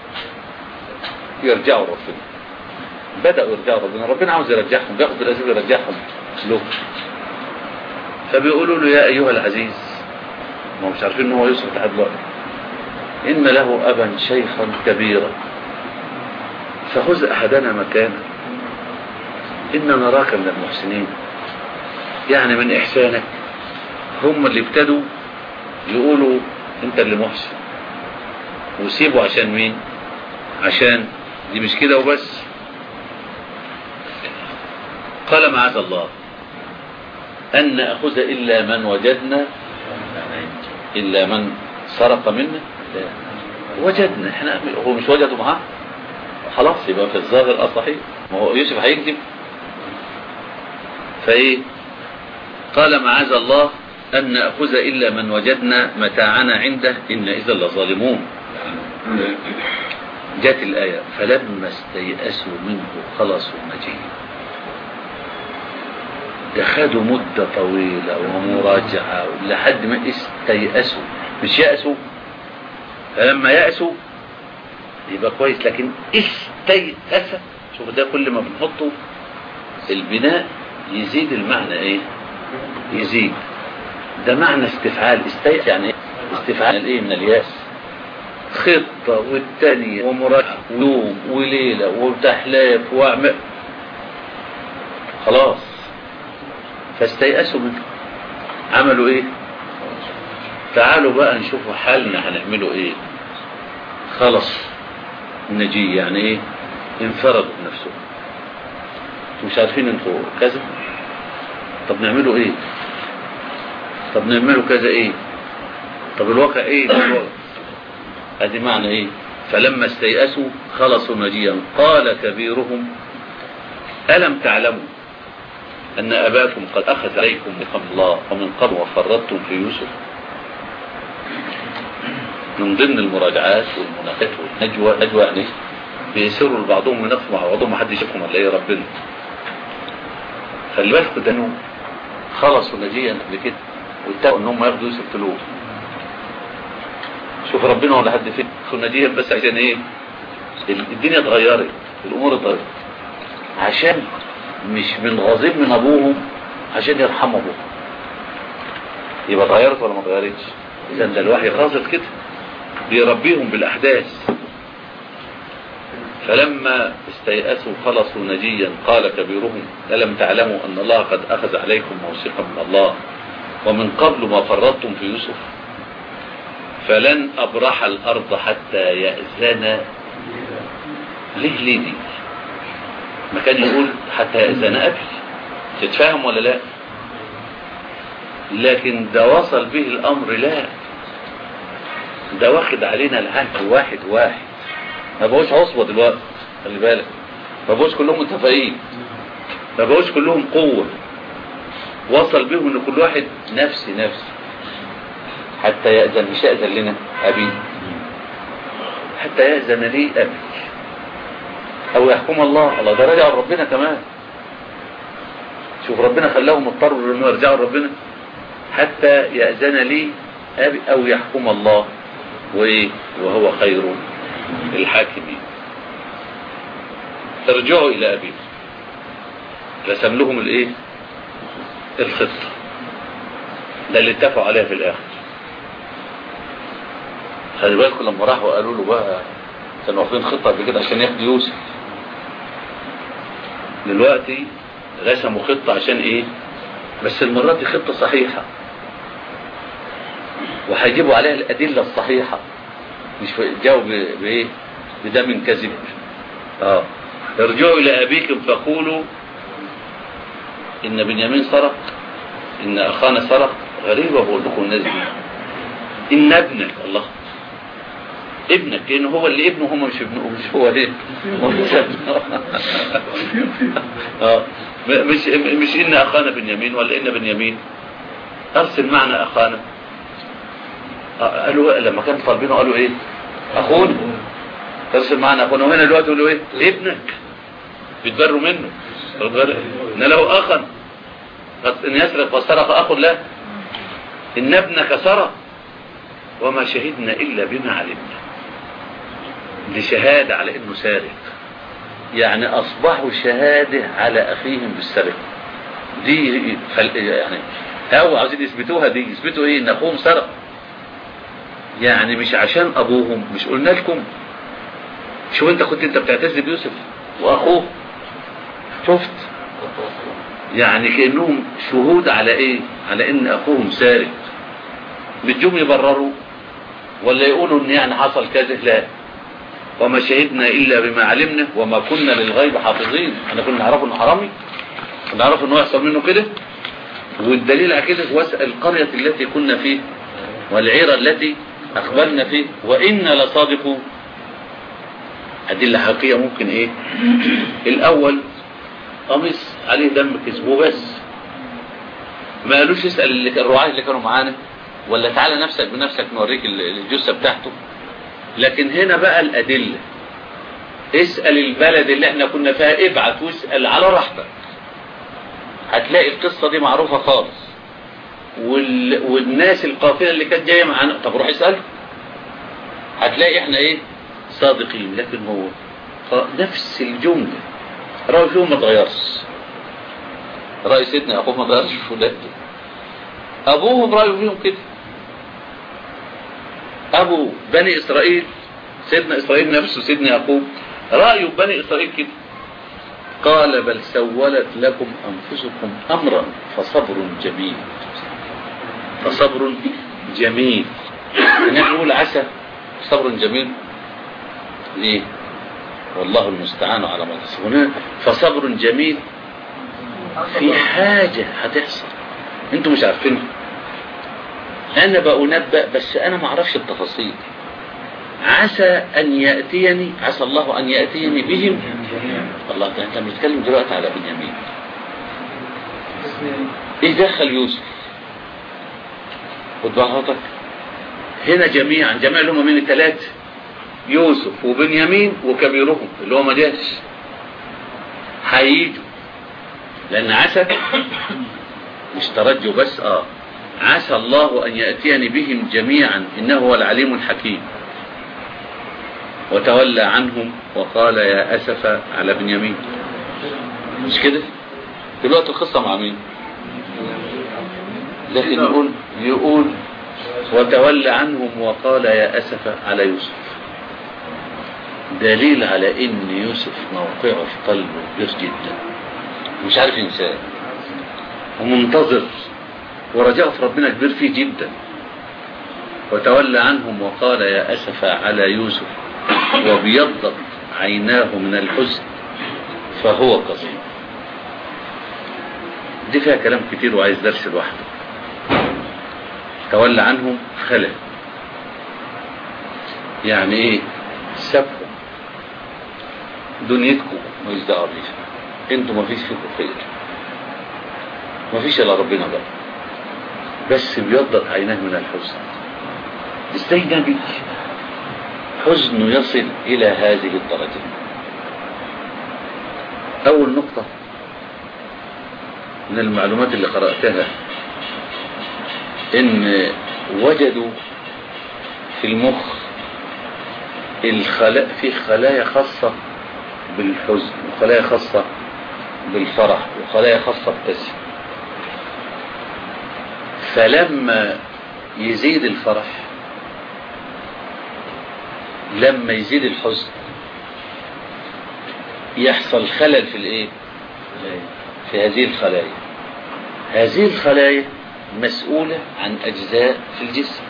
يرجعوا ربنا بدأوا يرجعوا ربنا ربنا عاوز يرجعهم بياخد بالأسباب يرجعهم له فبيقولوا له يا أيها العزيز ما هم مش عارفين ان هو يوسف لحد دلوقتي إن له أبا شيخا كبيرا فخذ أحدنا مكانه إن نراك من المحسنين يعني من إحسانك هم اللي ابتدوا يقولوا أنت اللي محسن وسيبوا عشان مين عشان دي مش كده وبس قال معاذ الله أن نأخذ إلا من وجدنا إلا من سرق منا لا. وجدنا احنا هو مش وجدوا معاه خلاص يبقى في الظاهر الصحيح ما هو يوسف هيكذب فايه قال معاذ الله أن نأخذ إلا من وجدنا متاعنا عنده إن إذا لظالمون جت الآية فلما استيأسوا منه خلصوا النجيم ده خدوا مدة طويلة ومراجعة لحد ما استيأسوا مش يأسوا فلما يأسوا يبقى كويس لكن استيأس شوف ده كل ما بنحطه البناء يزيد المعنى ايه يزيد ده معنى استفعال استيأس يعني ايه استفعال ايه من الياس خطة والتانية ومراجعة ويوم وليلة وتحلاف واعمل خلاص فاستيأسوا منه عملوا ايه تعالوا بقى نشوفوا حالنا هنعمله ايه خلص النجي يعني ايه انفردوا بنفسهم انتوا مش عارفين انتوا كذا طب نعمله ايه طب نعمله كذا ايه طب الواقع ايه ده الواقع ادي معنى ايه فلما استيأسوا خلصوا نجيا قال كبيرهم ألم تعلموا أن أباكم قد أخذ عليكم بقم الله ومن قبل وفرطتم في يوسف من ضمن المراجعات والمناقشات والنجوى نجوى يعني بيسروا لبعضهم وينقفوا مع بعضهم محدش يشوفهم الا ايه ربنا خلي بالكوا ده انهم خلصوا نجيا قبل كده واتفقوا ان هم ياخدوا يوسف فلوس شوف ربنا ولا حد فين خدوا نجيا بس عشان ايه الدنيا اتغيرت الامور اتغيرت عشان مش من غضب من ابوهم عشان يرحموا ابوهم يبقى اتغيرت ولا ما اتغيرتش اذا ده الوحي قاصد كده بيربيهم بالاحداث فلما استيأسوا خلصوا نجيا قال كبيرهم ألم تعلموا أن الله قد أخذ عليكم موثقا من الله ومن قبل ما فرطتم في يوسف فلن أبرح الأرض حتى يأذن ليه ليه دي ما كان يقول حتى يأذن أبي تتفاهم ولا لا لكن ده وصل به الأمر لا ده واخد علينا العهد واحد واحد ما بقوش عصبة دلوقتي خلي بالك ما بقوش كلهم متفقين ما بقوش كلهم قوة وصل بهم ان كل واحد نفسي نفسي حتى يأذن مش يأذن لنا أبي حتى يأذن لي أبي أو يحكم الله الله ده رجع ربنا كمان شوف ربنا خلاهم اضطروا انه يرجعوا لربنا حتى يأذن لي أبي أو يحكم الله وإيه وهو خير الحاكمين ارجعوا إلى أبيكم رسم لهم الإيه الخطة ده اللي اتفقوا عليها في الآخر خلي بالكم لما راحوا قالوا له بقى كانوا واقفين خطة قبل كده عشان ياخدوا يوسف دلوقتي رسموا خطة عشان ايه بس المرة دي خطة صحيحة وهيجيبوا عليها الأدلة الصحيحة مش جاوا بايه بدم كذب اه ارجعوا الى ابيكم فقولوا ان بنيامين سرق ان اخانا سرق غريبة بقول لكم الناس دي ان ابنك الله ابنك لان هو اللي ابنه هم مش ابنه مش هو ايه مش ابنه اه مش مش ان اخانا بنيامين ولا ان بنيامين ارسل معنا اخانا قالوا لما كانوا طالبينه قالوا ايه اخونا ارسل معنا اخونا وهنا دلوقتي يقولوا ايه ابنك بيتبروا منه ان له اخا ان يسرق وسرق اخ له ان ابنك سرق وما شهدنا الا بما علمنا دي شهاده على انه سارق يعني اصبحوا شهاده على اخيهم بالسرقه دي فل... يعني هو عاوزين يثبتوها دي يثبتوا ايه ان اخوهم سرق يعني مش عشان ابوهم مش قلنا لكم شو انت كنت انت بتعتز بيوسف واخوه شفت يعني كانهم شهود على ايه على ان اخوهم سارق بتجوم يبرروا ولا يقولوا ان يعني حصل كذا لا وما شهدنا الا بما علمنا وما كنا للغيب حافظين احنا كنا نعرفه انه حرامي كنا نعرف انه يحصل منه كده والدليل على كده واسال القريه التي كنا فيه والعيره التي أخبرنا فيه وإنا لصادقون أدلة حقيقية ممكن إيه الأول قميص عليه دم كذبه بس ما قالوش اسأل اللي الرعاة اللي كانوا معانا ولا تعالى نفسك بنفسك نوريك الجثة بتاعته لكن هنا بقى الأدلة اسأل البلد اللي احنا كنا فيها ابعت واسأل على راحتك هتلاقي القصة دي معروفة خالص وال... والناس القافله اللي كانت جايه معانا طب روح اسال هتلاقي احنا ايه صادقين لكن هو نفس الجمله راي فيهم ما اتغيرش راي سيدنا يعقوب ما اتغيرش في ولاده ابوهم رايه فيهم كده ابو بني اسرائيل سيدنا اسرائيل نفسه سيدنا يعقوب رايه بني اسرائيل كده قال بل سولت لكم انفسكم امرا فصبر جميل فصبر جميل يعني نقول عسى صبر جميل ليه والله المستعان على ما تصفون فصبر جميل في حاجة هتحصل انتوا مش عارفينها انا بأنبأ بس انا ما اعرفش التفاصيل عسى ان يأتيني عسى الله ان يأتيني بهم الله ده انت بنتكلم دلوقتي على بنيامين ايه دخل يوسف خد بقى حضرتك هنا جميعا جميع اللي هم من الثلاثة يوسف وبنيامين وكبيرهم اللي هو ما جاش هيجوا لأن عسى مش ترجوا بس اه عسى الله أن يأتيني بهم جميعا إنه هو العليم الحكيم وتولى عنهم وقال يا أسف على بنيامين مش كده دلوقتي القصة مع مين لكن يقول يقول وتولى عنهم وقال يا أسف على يوسف دليل على ان يوسف موقعه في قلبه كبير جدا مش عارف ينساه ومنتظر ورجاءه في ربنا كبير فيه جدا وتولى عنهم وقال يا أسف على يوسف وابيضت عيناه من الحزن فهو قصير دي فيها كلام كتير وعايز درس لوحده تولى عنهم خلى يعني ايه سابهم دنيتكم مش دعوه بيها انتوا ما فيش فيكم خير ما فيش الا ربنا بقى بس بيضت عيناه من الحزن ازاي نبي حزنه يصل الى هذه الدرجه اول نقطه من المعلومات اللي قراتها ان وجدوا في المخ الخلايا في خلايا خاصة بالحزن وخلايا خاصة بالفرح وخلايا خاصة بالتسم فلما يزيد الفرح لما يزيد الحزن يحصل خلل في الايه في هذه الخلايا هذه الخلايا مسؤولة عن أجزاء في الجسم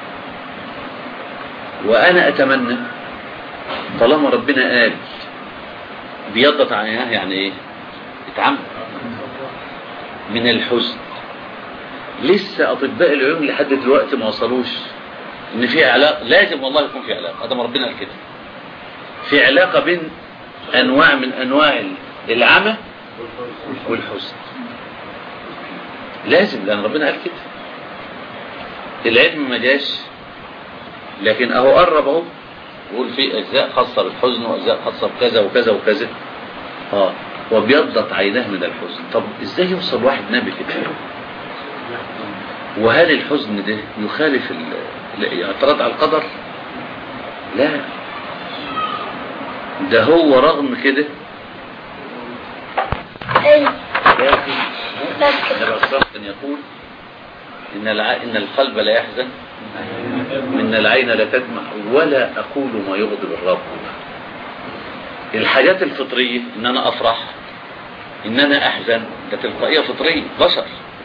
وأنا أتمنى طالما ربنا قال بيضت عيناه يعني ايه اتعمى من الحزن لسه اطباء العيون لحد دلوقتي ما وصلوش ان في علاقه لازم والله يكون في علاقه هذا ما ربنا قال كده في علاقه بين انواع من انواع العمى والحزن لازم لان ربنا قال كده العلم ما جاش لكن اهو قرب اهو يقول في اجزاء خاصه بالحزن واجزاء خاصه بكذا وكذا وكذا اه وبيضت عيناه من الحزن طب ازاي يوصل واحد نبي كده وهل الحزن ده يخالف الاعتراض على القدر لا ده هو رغم كده لكن الرسول يقول إن الع... إن القلب لا يحزن إن العين لا تدمع ولا أقول ما يغضب الرب الحاجات الفطرية إن أنا أفرح إن أنا أحزن ده تلقائية فطرية بشر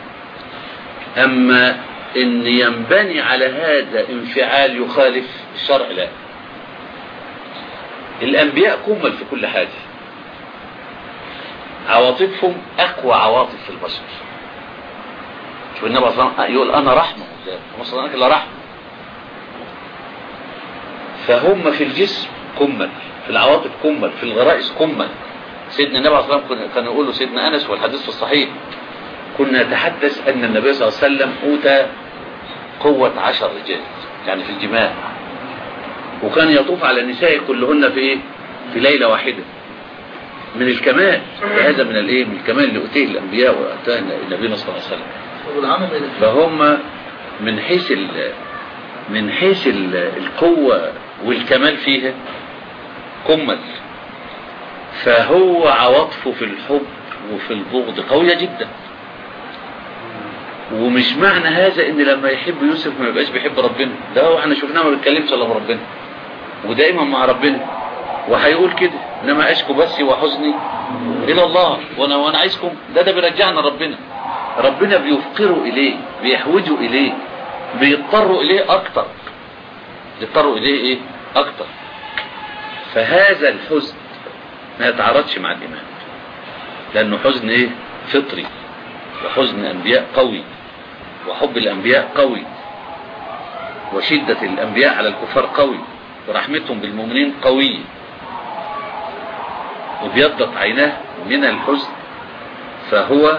أما إن ينبني على هذا انفعال يخالف الشرع لا الأنبياء كمل في كل حاجة عواطفهم أقوى عواطف في البشر شوف النبي صلى الله عليه وسلم يقول أنا رحمة وما صلى الله إلا رحمة فهم في الجسم كمل في العواطف كمل في الغرائز كمل سيدنا النبي صلى الله عليه وسلم كان يقول له سيدنا أنس والحديث في الصحيح كنا نتحدث أن النبي صلى الله عليه وسلم أوتى قوة عشر رجال يعني في الجماع وكان يطوف على النساء كلهن في إيه؟ في ليلة واحدة من الكمال هذا من الايه من الكمال اللي أتيه الأنبياء وأتاه النبي صلى الله عليه وسلم فهم من حيث من حيث القوة والكمال فيها كمل فهو عواطفه في الحب وفي البغض قوية جدا ومش معنى هذا ان لما يحب يوسف ما يبقاش بيحب ربنا ده هو احنا شفناه ما بيتكلمش الا بربنا ودائما مع ربنا وهيقول كده انما اشكو بثي وحزني الى الله وانا وانا عايزكم ده ده بيرجعنا ربنا ربنا بيفقروا اليه بيحوجوا اليه بيضطروا اليه اكتر بيضطروا اليه ايه اكتر فهذا الحزن ما يتعارضش مع الايمان لانه حزن ايه فطري وحزن انبياء قوي وحب الانبياء قوي وشدة الانبياء على الكفار قوي ورحمتهم بالمؤمنين قوية وبيضت عيناه من الحزن فهو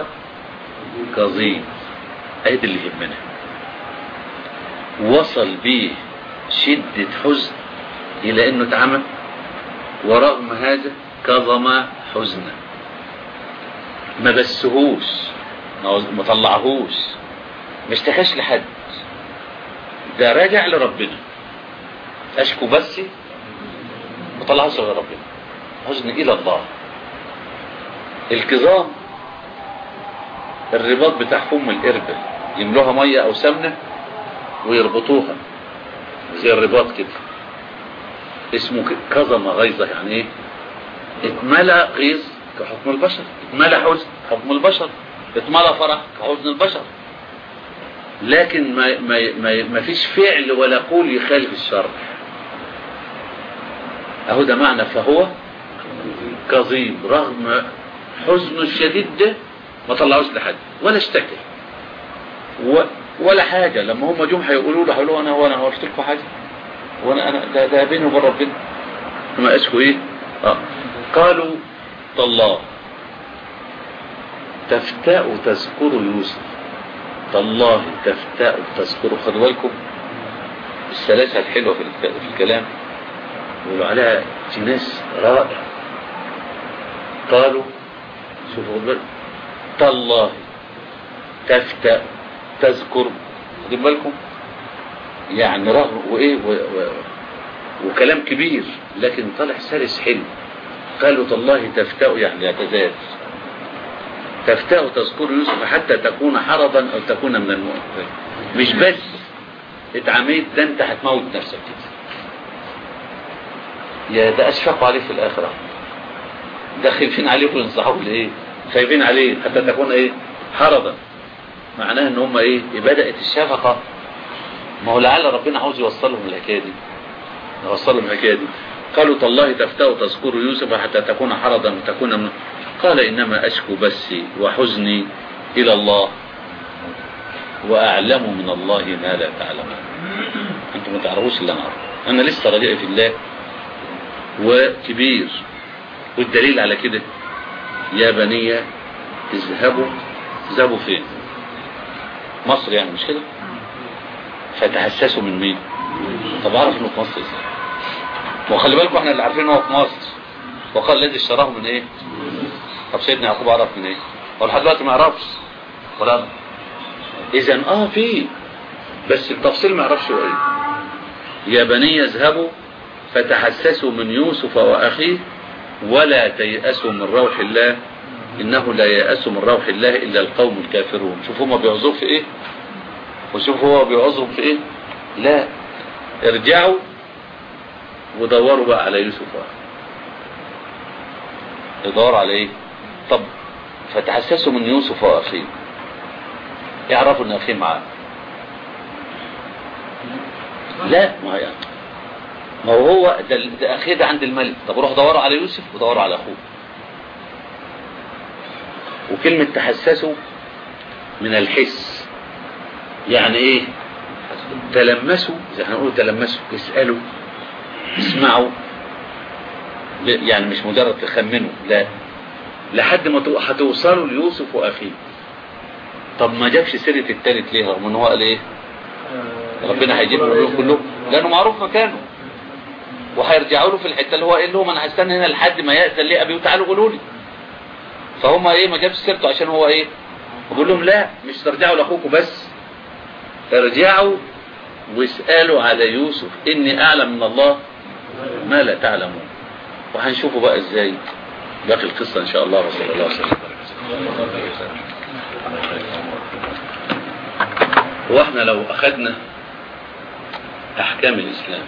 كظيم ادي اللي يهمنا وصل به شدة حزن إلى أنه اتعمى ورغم هذا كظم حزنا ما بسهوش ما طلعهوش ما اشتكاش لحد ده راجع لربنا اشكو بس ما طلعهاش لربنا حزن الى الله الكظام الرباط بتاع فم القربة يملوها مية او سمنة ويربطوها زي الرباط كده اسمه كظم غيظة يعني ايه اتملى غيظ كحكم البشر اتملى حزن كحكم البشر اتملى فرح كحزن البشر لكن ما, ما, ما, ما فيش فعل ولا قول يخالف الشرع اهو ده معنى فهو كظيم رغم حزنه الشديد ده ما طلعوش لحد ولا اشتكى و ولا حاجة لما هم جم هيقولوا له هيقولوا انا وانا قلت لكم حاجة وانا انا ده, ده بيني وبين ربنا ما اشكوا ايه اه قالوا تالله تفتاء تذكر يوسف تالله تفتاء تذكر خدوا بالكم السلاسة الحلوة في, في الكلام يقولوا عليها في ناس رائع قالوا شوفوا بالك تالله تفتأ تذكر خدوا بالكم يعني رغم وايه و... و... وكلام كبير لكن طلع سلس حلو قالوا تالله تفتأ يعني يتزاد تفتأ تذكر يوسف حتى تكون حرضا او تكون من الموت مش بس اتعميت ده انت هتموت نفسك كده يا ده اشفقوا عليه في الاخره ده خايفين عليه وينصحوه لايه خايفين عليه حتى تكون ايه حرضا معناها ان هم ايه بدات الشفقه ما هو لعل ربنا عاوز يوصلهم الحكايه دي يوصلهم الحكايه دي قالوا تالله تفتأ تذكر يوسف حتى تكون حرضا وتكون من قال انما اشكو بثي وحزني الى الله واعلم من الله ما لا تعلمون انتم ما تعرفوش اللي انا اعرفه انا لسه رجائي في الله وكبير والدليل على كده يا بني اذهبوا اذهبوا فين مصر يعني مش كده فتحسسوا من مين طب عرف انه في مصر ازاي وخلي بالكم احنا اللي عارفين ان هو في مصر وقال الذي اشتراه من ايه طب سيدنا يعقوب عرف من ايه هو لحد دلوقتي ما يعرفش ولا اذا اه في بس التفصيل ما يعرفش هو ايه يا بني اذهبوا فتحسسوا من يوسف واخيه ولا تيأسوا من روح الله إنه لا يأس من روح الله إلا القوم الكافرون شوفوا هما بيعذروا في إيه وشوفوا هو بيعذروا في إيه لا ارجعوا ودوروا بقى على يوسف يدوروا على إيه طب فتحسسوا من يوسف وأخيه يعرفوا إن أخيه معاه لا ما يعني ما هو هو ده, ده اخيه ده عند الملك طب روح دوروا على يوسف ودوروا على اخوه وكلمة تحسسوا من الحس يعني ايه تلمسوا زي احنا نقول تلمسوا اسألوا اسمعوا يعني مش مجرد تخمنوا لا لحد ما هتوصلوا ليوسف واخيه طب ما جابش سيرة التالت ليه رغم ان هو قال ايه ربنا هيجيب لهم كلهم لانه معروف مكانه وهيرجعوا له في الحته اللي هو قال لهم انا هستنى هنا لحد ما يأذن لي ابي وتعالوا قولوا لي فهم ايه ما جابش سيرته عشان هو ايه بقول لهم لا مش ترجعوا لاخوكم بس ارجعوا واسالوا على يوسف اني اعلم من الله ما لا تعلمون وهنشوفوا بقى ازاي باقي القصه ان شاء الله وصلى الله وسلم واحنا لو اخذنا احكام الاسلام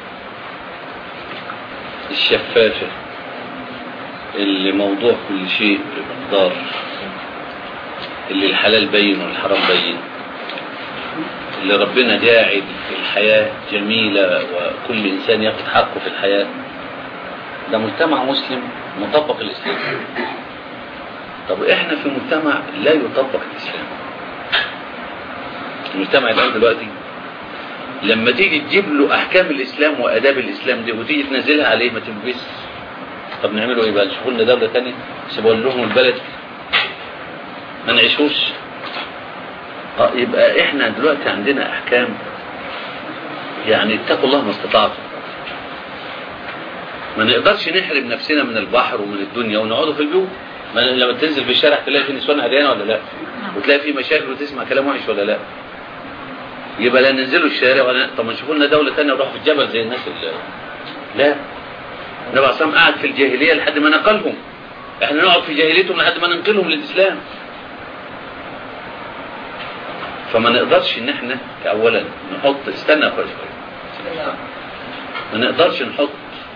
الشفافة اللي موضوع كل شيء بمقدار اللي الحلال بين والحرام بين اللي ربنا جاعل الحياة جميلة وكل إنسان ياخد حقه في الحياة ده مجتمع مسلم مطبق الإسلام طب إحنا في مجتمع لا يطبق الإسلام المجتمع الآن دلوقتي لما تيجي تجيب له احكام الاسلام واداب الاسلام دي وتيجي تنزلها عليه ما تنبس طب نعمله ايه بقى نشوفوا لنا دوله ثانيه سيبوا لهم البلد ما نعيشوش اه يبقى احنا دلوقتي عندنا احكام يعني اتقوا الله ما استطعتم ما نقدرش نحرم نفسنا من البحر ومن الدنيا ونقعدوا في البيوت ما لما تنزل في الشارع تلاقي في نسوان عريانه ولا لا وتلاقي في مشاكل وتسمع كلام وحش ولا لا يبقى لا ننزلوا الشارع ولا طب ما نشوفوا لنا دوله ثانيه نروح في الجبل زي الناس اللي لا النبي عليه الصلاه قعد في الجاهليه لحد ما نقلهم احنا نقعد في جاهليتهم لحد ما ننقلهم للاسلام فما نقدرش ان احنا اولا نحط استنى يا اخويا شويه ما نقدرش نحط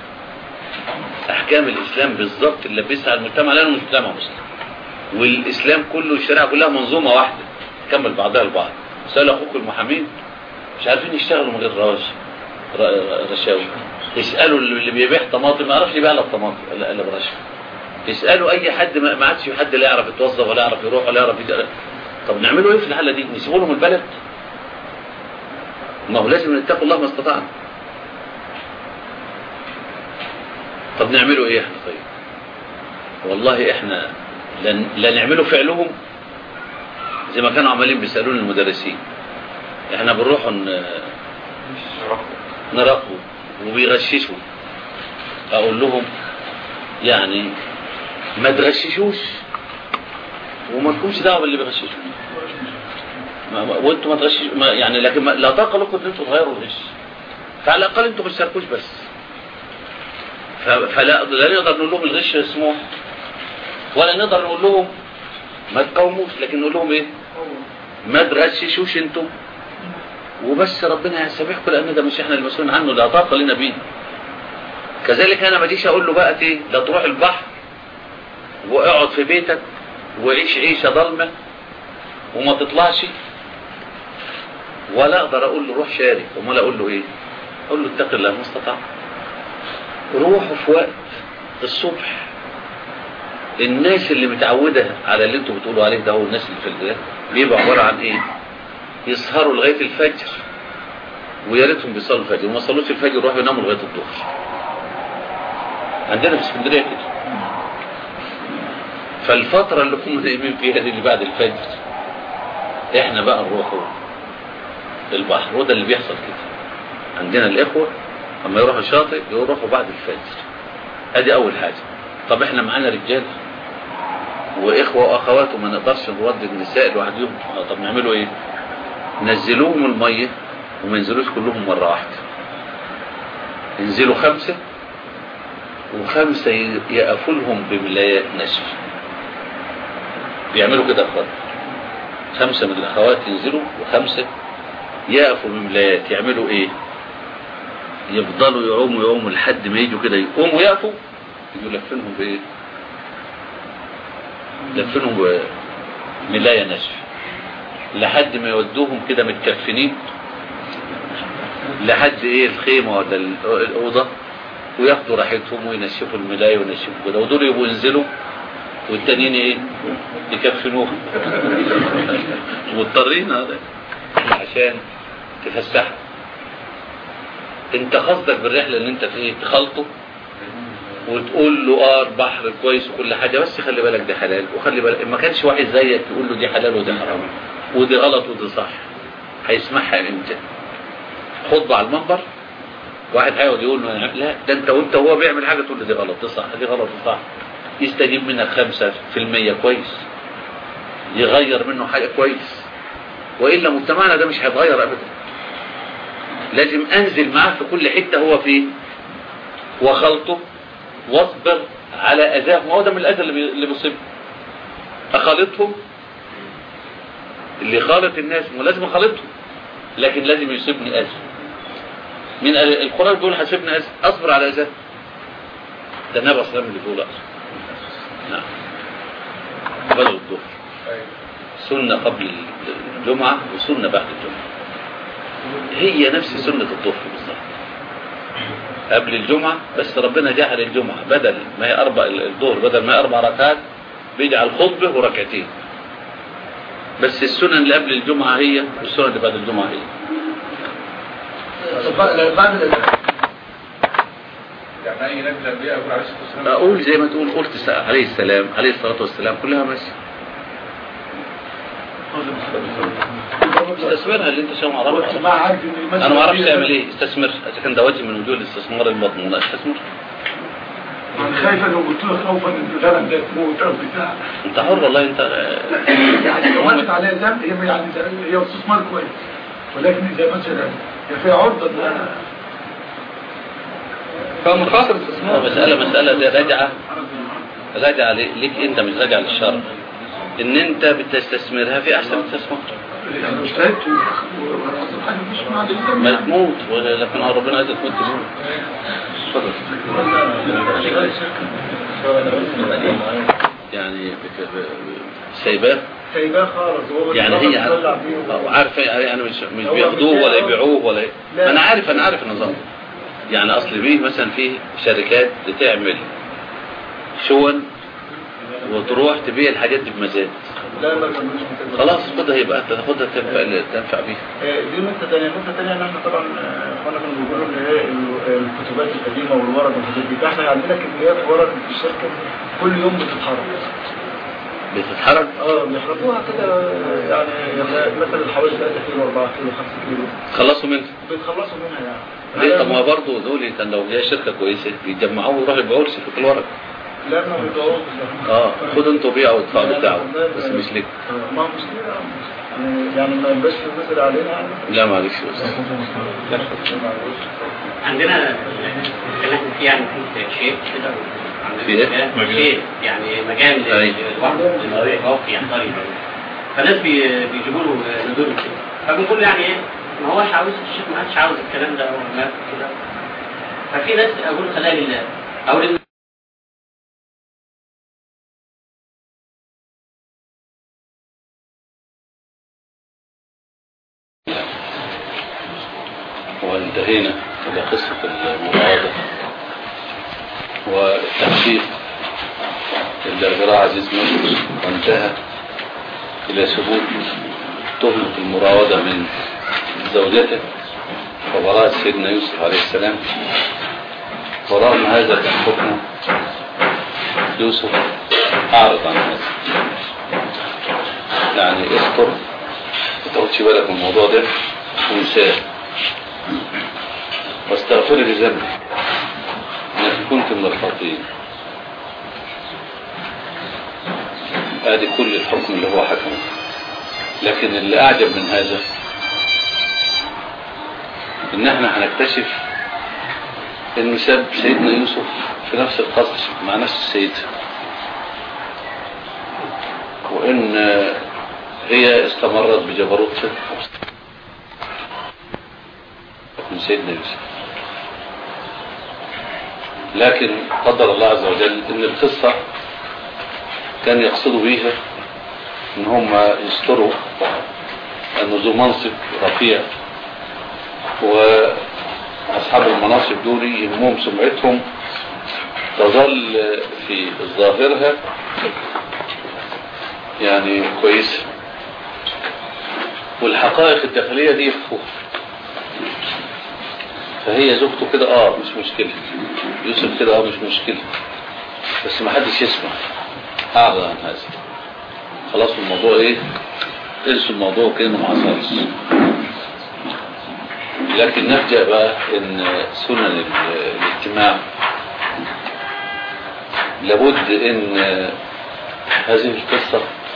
احكام الاسلام بالظبط اللي لبسها على المجتمع لانه مجتمع مسلم والاسلام كله الشريعه كلها منظومه واحده تكمل بعضها البعض سال اخوك المحامين مش عارفين يشتغلوا من غير رواج ر- رشاوي اسالوا اللي بيبيع طماطم ما يعرفش يبيع لك طماطم الا الا برشوه اسالوا اي حد ما ما عادش في حد لا يعرف يتوظف ولا يعرف يروح ولا يعرف يجري. طب نعملوا ايه في الحاله دي نسيبوا لهم البلد ما هو لازم نتقوا الله ما استطعنا طب نعمله ايه احنا طيب والله احنا لا لا نعمله فعلهم زي ما كانوا عمالين بيسالون المدرسين احنا بنروح ن- نراقبه وبيغششوا اقول لهم يعني ما تغششوش وما تكونش دعوه باللي بيغششوا ما- ما- وانتوا ما تغششوا ما يعني لكن ما لا طاقه لكم ان انتوا تغيروا الغش فعلى الاقل انتوا ما تشاركوش بس ف- فلا لا نقدر نقول لهم الغش مسموح ولا نقدر نقول لهم ما تقاوموش لكن نقول لهم ايه ما تغششوش انتم وبس ربنا هيسامحكم لان ده مش احنا المسؤولين عنه ده طاقه لنا بيه كذلك انا ما اجيش اقول له بقى ايه لا تروح البحر واقعد في بيتك وعيش عيشه ضلمه وما تطلعش ولا اقدر اقول له روح شارك امال اقول له ايه اقول له اتق الله ما استطعت روحوا في وقت الصبح الناس اللي متعودة على اللي انتوا بتقولوا عليه ده هو الناس اللي في البلاد بيبقى عبارة عن ايه يسهروا لغاية الفجر ويا ريتهم بيصلوا الفجر وما صلوش الفجر يروحوا يناموا لغاية الظهر عندنا في اسكندرية كده فالفترة اللي هم نايمين فيها دي اللي بعد الفجر احنا بقى نروحوا البحر وده اللي بيحصل كده عندنا الاخوة لما يروحوا الشاطئ يروحوا بعد الفجر ادي اول حاجة طب احنا معانا رجال واخوة واخوات وما نقدرش نرد النساء لوحدهم آه، طب نعملوا ايه نزلوهم المية وما ينزلوش كلهم مرة واحدة ينزلوا خمسة وخمسة ي- يقفوا لهم بملايات نشف بيعملوا كده اخوات خمسة من الاخوات ينزلوا وخمسة يقفوا بملايات يعملوا ايه يفضلوا يعوموا يعوموا لحد ما يجوا كده يقوموا يقفوا يجوا لفينهم بايه لفينهم بملاية نشف لحد ما يودوهم كده متكفنين لحد ايه الخيمة ولا ال- الأوضة وياخدوا راحتهم وينشفوا الملاية وينشفوا كده ودول يبقوا ينزلوا والتانيين ايه يكفنوهم مضطرين هذا عشان تفسحوا انت قصدك بالرحله ان انت في ايه تخلطه وتقول له اه البحر كويس وكل حاجه بس خلي بالك ده حلال وخلي بالك ما كانش واحد زيك يقول له دي حلال ودي حرام ودي غلط ودي صح هيسمعها امتى خطبه على المنبر واحد هيقعد يقول له لا ده انت وانت وهو بيعمل حاجه تقول له دي غلط دي صح دي غلط دي صح يستجيب منك خمسة في المية كويس يغير منه حاجة كويس وإلا مجتمعنا ده مش هيتغير أبدا لازم أنزل معاه في كل حتة هو فيه وخلطه واصبر على أذاهم وهو ده من الأذى اللي بي- اللي بيصيبهم أخالطهم اللي خالط الناس مو لازم أخالطهم لكن لازم يصيبني أذى من ال- القرآن بيقول حاسبني أذى أصبر على أذاه ده النبي صلى الله عليه وسلم اللي بيقول أصبر نعم قبل الظهر سنة قبل الجمعة وسنة بعد الجمعة هي نفس سنة الظهر بالظبط قبل الجمعة بس ربنا جعل الجمعة بدل ما هي أربع الظهر بدل ما هي أربع ركعات بيجعل خطبة وركعتين بس السنن اللي قبل الجمعة هي والسنن اللي بعد الجمعة هي بعد ال- يعني اي نبي الانبياء يقول عليه الصلاه والسلام أقول زي ما تقول قلت س- عليه السلام عليه الصلاة والسلام كلها ماشية استثمرها اللي انت شايفه عربي وقت ما عاد إن المسألة انا ما اعرفش دي- تعمل ايه استثمر اذا كان ده وجه من وجوه الاستثمار المضمونه استثمر انا خايف لو قلت لك خوفا ان الغنم ده تموت او بتاع انت حر والله انت يعني لو وقفت عليها ذنب هي يعني هي استثمار كويس ولكن اذا مثلا هي فيها عرضه ان فمخاطر استثمار مسألة مسألة دي راجعة راجعة لي- ليك انت مش راجعة للشرع ان انت بتستثمرها في احسن استثمار يعني اشتريت وحصل حاجه مش مع الإنسان ما يعني. تموت ولا- لكن ربنا عايز تموت تموت اتفضل يعني بك- ب- سايباه سايباه خالص هو يعني هي بيطلع بيه. عارف- عارفه يعني مش مش هو بياخدوه ولا بيتابع. يبيعوه ولا لا. ما انا عارف انا عارف النظام يعني اصل بيه مثلا في شركات بتعمل شون وتروح تبيع الحاجات دي بمزاد لا ما كانوش متابعين. خلاص خدها يبقى انت تاخدها تنفع تنفع بيها آه، دي نقطة تانية، النقطة التانية إن إحنا طبعا آه، إخوانا كانوا بيقولوا إن هي ال- الكتبات القديمة والورق والحاجات دي، فإحنا عندنا كميات ورق في الشركة كل يوم بتتحرك. بتتحرك اه بيحرقوها كده آه، يعني يعني مثلا حوالي 3 كيلو 4 كيلو 5 كيلو خلصوا منها بيتخلصوا منها يعني. ليه طب ما برضه دول كان لو هي شركه كويسه بيجمعوه ويروحوا يبيعوه لشركه الورق لا ما بيبيعوش اه خدوا انتوا بيعوا وادفعوا بتاعه بس مش ليك آه، ما هو مش كده يعني يعني ما يبقاش مثل علينا يعني لا معلش بس عندنا اتكلمنا فيه يعني في شيء كده في ايه؟ شيء يعني مجال أي. الواحد اللي هو يحتار فناس بي- بيجيبوا له ندور كده فبنقول له يعني ايه ما هوش عاوز الشيخ ما حدش عاوز الكلام ده وما كده ففي ناس اقول خليها لله او لله وانتهينا إلى قصة المراودة والتحقيق اللي أجراه عزيز مصر وانتهى إلى ثبوت تهمة المراودة من زوجته وبراءة سيدنا يوسف عليه السلام ورغم هذا كان حكمه يوسف أعرض عن هذا يعني اذكر ما تاخدش بالك من الموضوع ده وانساه واستغفر لذنبي انك كنت من الخاطئين ادي كل الحكم اللي هو حكمه لكن اللي اعجب من هذا ان احنا هنكتشف انه ساب سيدنا يوسف في نفس القصر مع نفس السيد وان هي استمرت بجبروتها من سيدنا يوسف لكن قدر الله عز وجل ان القصة كان يقصدوا بيها ان هم يستروا انه ذو منصب رفيع واصحاب المناصب دول يهمهم سمعتهم تظل في ظاهرها يعني كويسة والحقائق الداخلية دي يخفوها فهي زوجته كده اه مش مشكلة يوسف كده اه مش مشكلة بس ما حدش يسمع اعرض عن هذا خلاص الموضوع ايه انسوا الموضوع كأنه ما حصلش لكن نرجع بقى ان سنن ال- الاجتماع لابد ان هذه القصة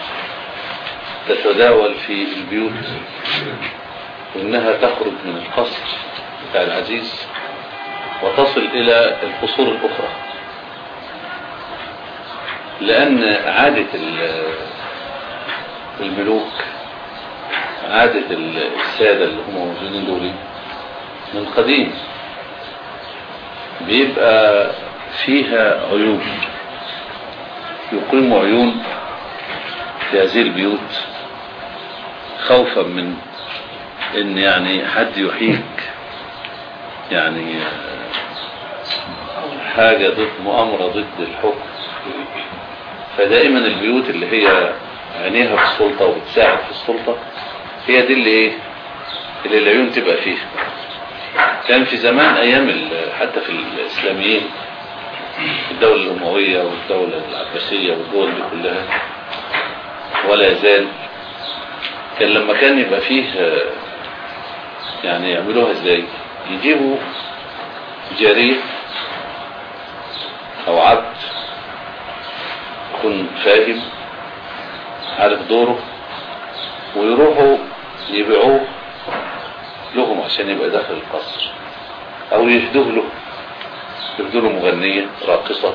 تتداول في البيوت وانها تخرج من القصر بتاع العزيز وتصل الى القصور الاخرى لان عادة ال- الملوك عادة ال- السادة اللي هم موجودين دول من قديم بيبقى فيها عيوب يقيموا عيون في هذه البيوت خوفا من ان يعني حد يحيك يعني حاجة ضد مؤامرة ضد الحكم فدائما البيوت اللي هي عينيها في السلطة وبتساعد في السلطة هي دي اللي ايه اللي العيون تبقى فيها كان في زمان ايام ال- حتى في الاسلاميين الدولة الاموية والدولة العباسية والدول دي كلها ولا يزال كان لما كان يبقى فيه آه، يعني يعملوها ازاي يجيبوا جارية او عبد يكون فاهم عارف دوره ويروحوا يبيعوه لهم عشان يبقى داخل القصر او يهدوه له يهدوا له مغنية راقصة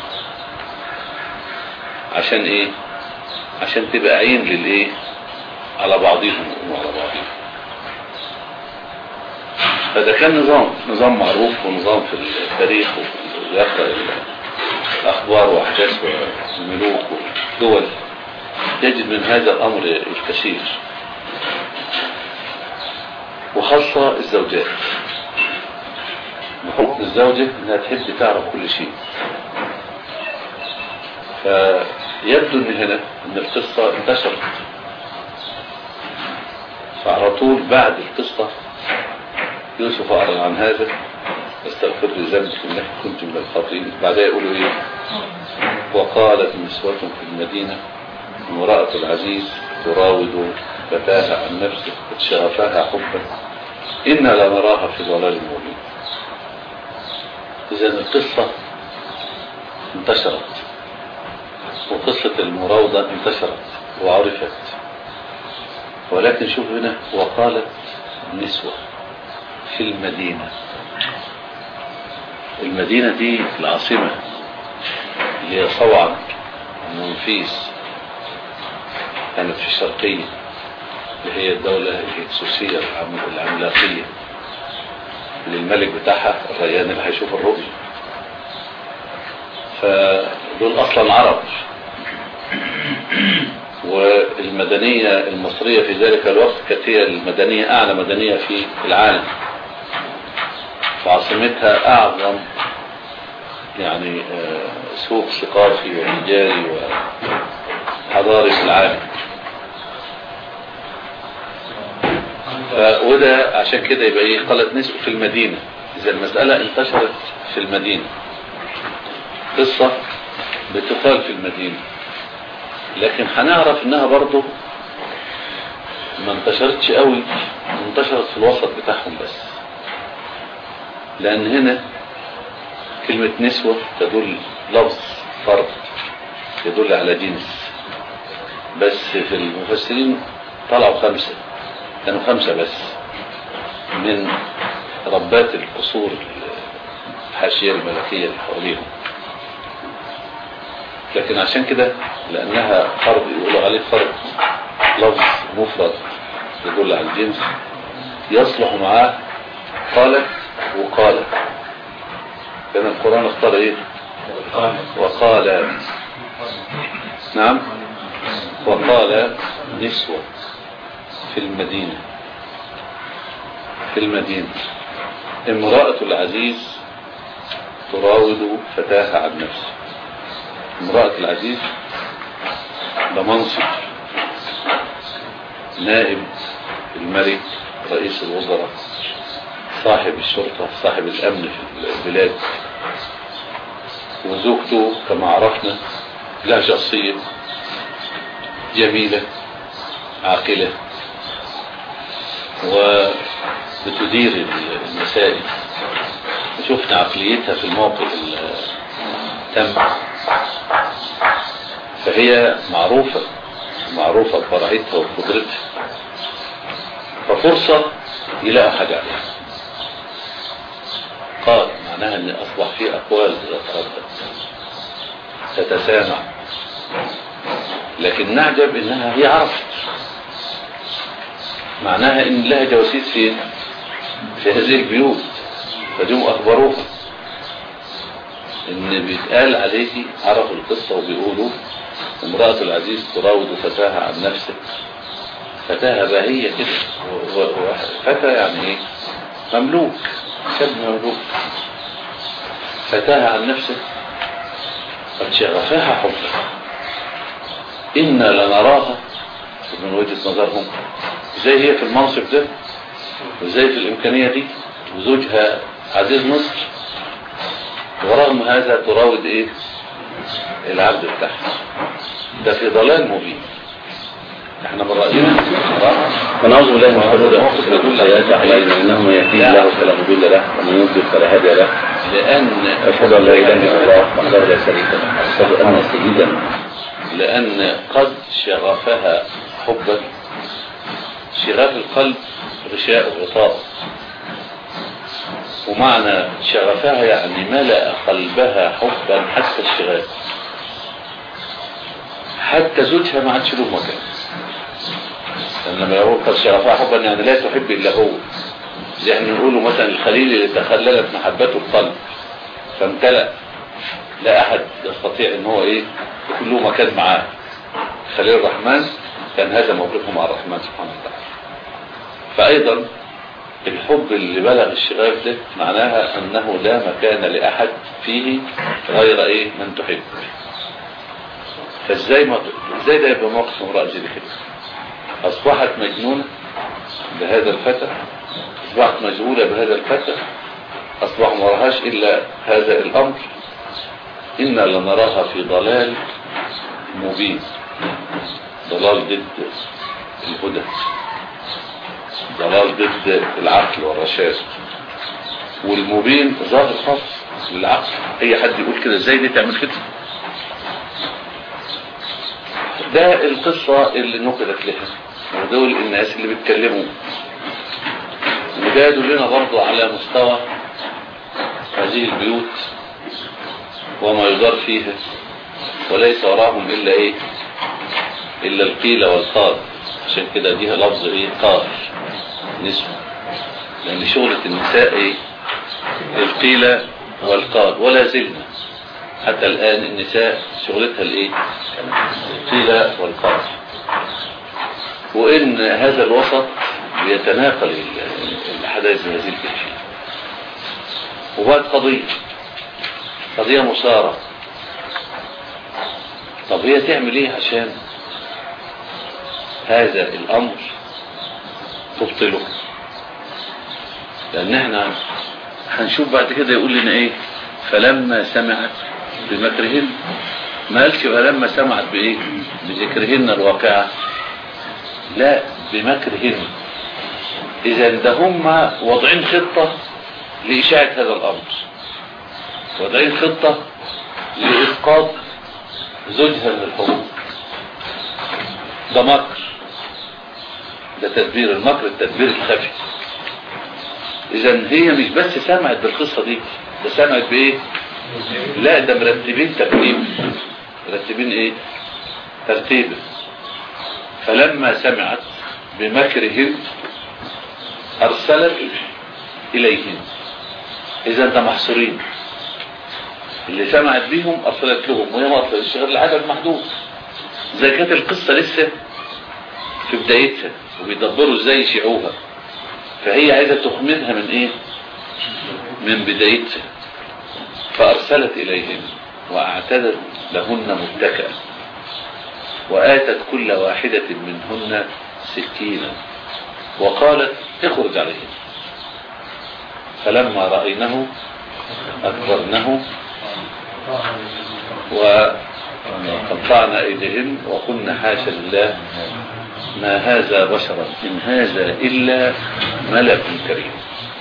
عشان ايه عشان تبقى عين للايه على بعضهم يقوموا على بعضهم فده كان نظام نظام معروف ونظام في التاريخ ويقرأ الأخبار وأحداث الملوك والدول تجد من هذا الأمر الكثير وخاصة الزوجات بحكم الزوجة انها تحب تعرف كل شيء فيبدو ان هنا ان القصة انتشرت فعلى طول بعد القصة يوسف أعرض عن هذا استغفر لي ذنبك انك كنت من الخاطئين بعدها يقولوا ايه وقالت نسوة في المدينة امرأة العزيز تراود فتاها عن نفسه قد شغفها حبا إنا لنراها في ضلال مبين إذا القصة انتشرت وقصة المراوضة انتشرت وعرفت ولكن شوف هنا وقالت نسوة في المدينة المدينة دي العاصمة اللي هي صوعا ومنفيس كانت في الشرقية اللي هي الدولة الهكسوسية العم- العملاقية اللي الملك بتاعها الريان اللي هيشوف الرؤية فدول أصلا عرب والمدنية المصرية في ذلك الوقت كانت هي المدنية أعلى مدنية في العالم فعاصمتها أعظم يعني آه، سوق ثقافي وتجاري وحضاري في العالم ف- وده عشان كده يبقى ايه قالت نسبة في المدينة إذا المسألة انتشرت في المدينة قصة بتقال في المدينة لكن هنعرف انها برضه ما انتشرتش قوي انتشرت في الوسط بتاعهم بس لان هنا كلمة نسوة تدل لفظ فرد يدل على جنس بس في المفسرين طلعوا خمسة كانوا خمسة بس من ربات القصور الحاشية الملكية اللي حواليهم لكن عشان كده لأنها فرد يقولوا عليه فرد لفظ مفرد يدل على الجنس يصلح معاه قالت وقالت كان القرآن اختار ايه وقال نعم وقال نسوة في المدينة في المدينة امرأة العزيز تراود فتاها عن نفسه امرأة العزيز ده منصب نائب الملك رئيس الوزراء صاحب الشرطة صاحب الأمن في البلاد وزوجته كما عرفنا لها شخصية جميلة عاقلة وبتدير المسائل شفنا عقليتها في الموقف التم فهي معروفة معروفة ببراعتها وبقدرتها ففرصة يلاقوا حاجة عليها قال معناها ان اصبح في اقوال تتردد تتسامع لكن نعجب انها هي عرفت معناها ان لها جواسيس فين في هذه البيوت فجم اخبروها ان بيتقال عليكي عرفوا القصة وبيقولوا امرأة العزيز تراود فتاها عن نفسه فتاها باهية كده و- و- وفتى يعني ايه مملوك شاب مملوك فتاها عن نفسه قد شغفها حبا إنا لنراها من وجهة نظرهم ازاي هي في المنصب ده وازاي في الإمكانية دي وزوجها عزيز مصر ورغم هذا تراود ايه العبد بتاعها ده في ضلال مبين احنا من رأينا فنعوذ بالله من شرور انفسنا كل حياة اعمالنا انه من يهديه الله فلا مضل له ومن يضلل فلا هادي له لان اشهد ان لا اله الا الله وحده لا شريك له اشهد ان سيدنا لان قد شغفها حبا شغاف القلب غشاء غطاء ومعنى شغفها يعني ملأ قلبها حبا حتى الشغاف حتى زوجها ما عادش له مكان لأن لما يقول قد شغفها حبا يعني لا تحب إلا هو زي احنا نقوله مثلا الخليل اللي تخللت محبته القلب فامتلأ لا أحد يستطيع ان هو ايه يكون له مكان معاه خليل الرحمن كان هذا موقفه مع الرحمن سبحانه وتعالى فأيضا الحب اللي بلغ الشغاف ده معناها أنه لا مكان لأحد فيه غير إيه من تحب فازاي ما ازاي ده يبقى موقف امرأة زي كده أصبحت مجنونة بهذا الفتى أصبحت مشغولة بهذا الفتى أصبح ما وراهاش إلا هذا الأمر إنا لنراها في ضلال مبين ضلال ضد الهدى ضلال ضد العقل والرشاد والمبين ظاهر خاص للعقل اي حد يقول كده ازاي دي تعمل كده ده القصة اللي نقلت لها ودول الناس اللي بيتكلموا وده يدلنا برضو على مستوى هذه البيوت وما يدار فيها وليس وراهم إلا إيه إلا القيل والقال عشان كده ديها لفظ إيه قال نسبة لأن شغلة النساء إيه القيل والقال ولا زلنا حتى الآن النساء شغلتها الإيه القيل والقال وإن هذا الوسط بيتناقل الحدائث بهذه الكيفية وبعد قضية قضية مثارة طب هي تعمل ايه عشان هذا الامر تبطله لان احنا هنشوف بعد كده يقول لنا ايه فلما سمعت بمكرهن ما قالش فلما سمعت بايه بذكرهن الواقعة لا بمكرهن اذا ده هم واضعين خطة لإشاعة هذا الأمر وضعين خطة لإسقاط زوجها من الحقوق ده مكر ده تدبير المكر التدبير الخفي إذا هي مش بس سمعت بالقصة دي ده سمعت بإيه لا ده مرتبين ترتيب مرتبين إيه ترتيب فلما سمعت بمكرهم أرسلت إليهم إذا أنت محصورين اللي سمعت بيهم أرسلت لهم وهي ما أرسلتش غير العدد محدود زي كانت القصة لسه في بدايتها وبيدبروا ازاي يشيعوها فهي عايزة تخمنها من ايه من بدايتها فأرسلت إليهم وأعتدت لهن متكئا وآتت كل واحدة منهن سكينا وقالت اخرج عليهم فلما رأينه أكبرنه وقطعنا أيديهن وقلنا حاشا لله ما هذا بشرا إن هذا إلا ملك كريم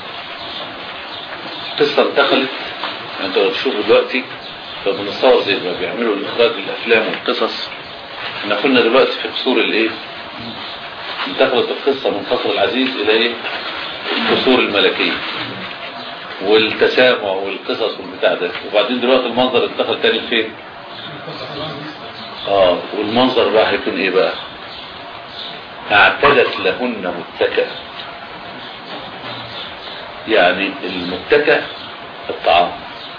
قصة انتقلت انت لو تشوفوا دلوقتي فبنصور زي ما بيعملوا الإخراج الأفلام والقصص احنا كنا دلوقتي في قصور الايه انتقلت القصة من قصر العزيز إلى ايه القصور الملكية والتسامع والقصص والبتاع ده وبعدين دلوقتي المنظر انتقل تاني فين اه والمنظر بقى هيكون ايه بقى اعتدت لهن متكأ يعني المتكأ الطعام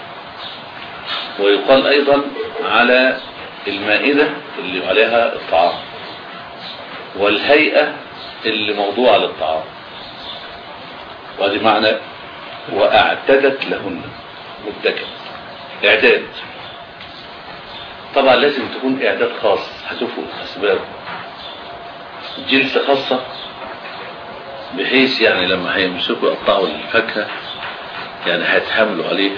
ويقال ايضا على المائدة اللي عليها الطعام والهيئة اللي موضوعة للطعام وهذه معنى واعتدت لهن متكئ اعداد طبعا لازم تكون اعداد خاص هتفوا اسباب جلسة خاصة بحيث يعني لما هيمسكوا يقطعوا الفاكهة يعني هيتحملوا عليه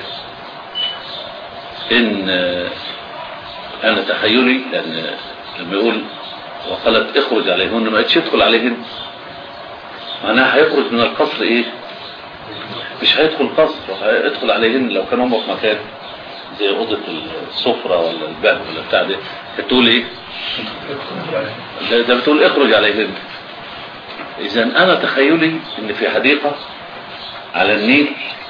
ان انا تخيلي لان لما يقول وقالت اخرج عليهن ما قالتش ادخل عليهن معناها هيخرج من القصر ايه مش هيدخل قصر هيدخل عليهن لو كان هم في مكان زي اوضه السفره ولا الباب ولا بتاع ده بتقول ايه ده, ده بتقول اخرج عليهن اذا انا تخيلي ان في حديقه على النيل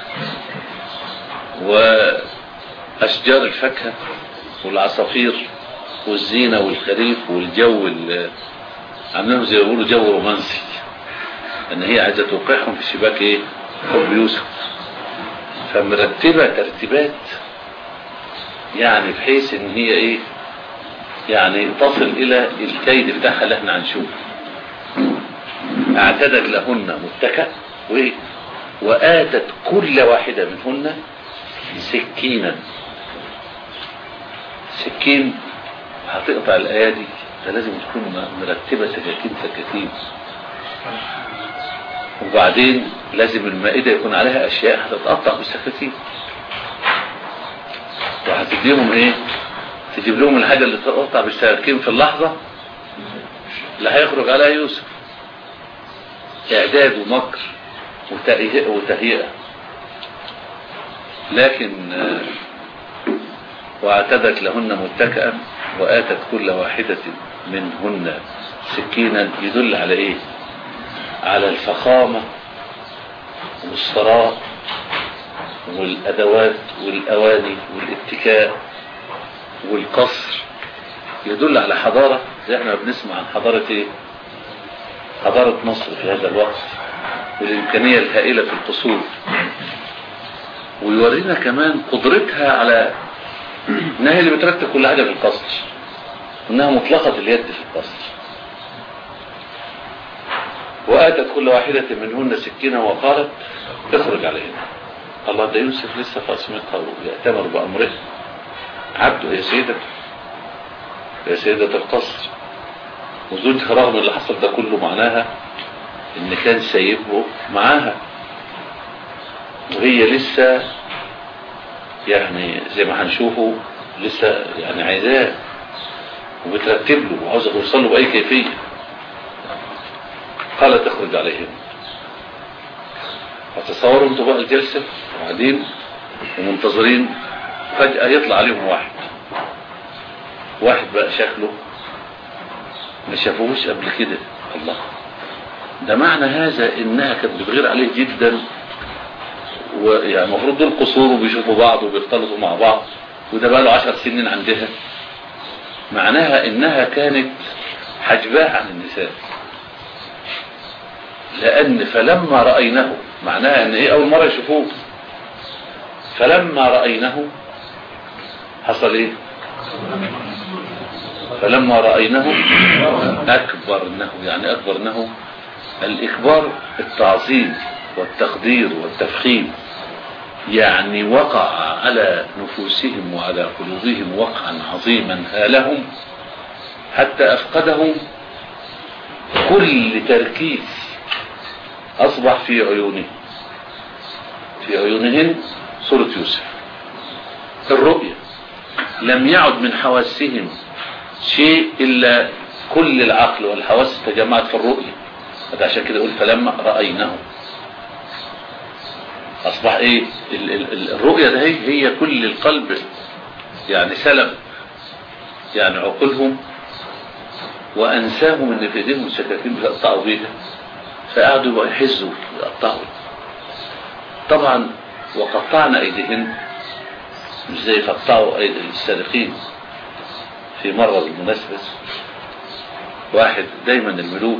واشجار الفاكهه والعصافير والزينه والخريف والجو ال- عاملينهم زي ما بيقولوا جو رومانسي ان هي عايزه توقعهم في شباك ايه حب يوسف فمرتبه ترتيبات يعني بحيث ان هي ايه يعني تصل الى الكيد بتاعها اللي احنا هنشوفه اعتدت لهن متكأ وايه واتت كل واحده منهن سكينا سكين هتقطع الايادي ده لازم تكون مرتبه سكاكين سكاكين وبعدين لازم المائدة يكون عليها أشياء هتتقطع بالسكاكين وهتديهم إيه تجيب لهم الحاجة اللي تتقطع بالسكاكين في اللحظة اللي هيخرج عليها يوسف إعداد ومكر وتهيئة وتهيئة لكن آه، واعتدت لهن متكئا وآتت كل واحدة منهن سكينا يدل على إيه على الفخامة والثراء والأدوات والأواني والاتكاء والقصر يدل على حضارة زي احنا بنسمع عن حضارة ايه حضارة مصر في هذا الوقت والإمكانية الهائلة في القصور ويورينا كمان قدرتها على انها هي اللي بترتب كل حاجة في القصر وانها مطلقة اليد في القصر وآتت كل واحدة منهن سكينا وقالت اخرج عليهن الله ده يوسف لسه في عصمتها ويأتمر بأمره عبده هي سيدته هي سيدة القصر وزوجها رغم اللي حصل ده كله معناها ان كان سايبه معاها وهي لسه يعني زي ما هنشوفه لسه يعني عايزاه وبترتب له وعاوزه توصل له بأي كيفية قال تخرج عليهم فتصوروا انتوا بقى الجلسة وبعدين ومنتظرين فجأة يطلع عليهم واحد واحد بقى شكله ما شافوهوش قبل كده الله ده معنى هذا انها كانت بتغير عليه جدا ويعني المفروض دول قصور وبيشوفوا بعض وبيختلطوا مع بعض وده بقى له عشر سنين عندها معناها انها كانت حجباه عن النساء لأن فلما رأينه معناها أن إيه أول مرة يشوفوه فلما رأينه حصل إيه فلما رأينه أكبرنه يعني أكبرنه الإكبار التعظيم والتقدير والتفخيم يعني وقع على نفوسهم وعلى قلوبهم وقعا عظيما هالهم حتى أفقدهم كل تركيز أصبح في عيونهم في عيونهن صورة يوسف الرؤية لم يعد من حواسهم شيء إلا كل العقل والحواس تجمعت في الرؤية هذا عشان كده يقول فلما رأيناه أصبح إيه ال ال ال الرؤية ده هي, هي كل القلب يعني سلم يعني عقولهم وأنساهم إن في إيديهم سكاكين بيقطعوا بيها فقعدوا بقى يحزوا يقطعوا طبعا وقطعنا أيديهن مش زي قطعوا أيدي السارقين في مرة بالمناسبة واحد دايما الملوك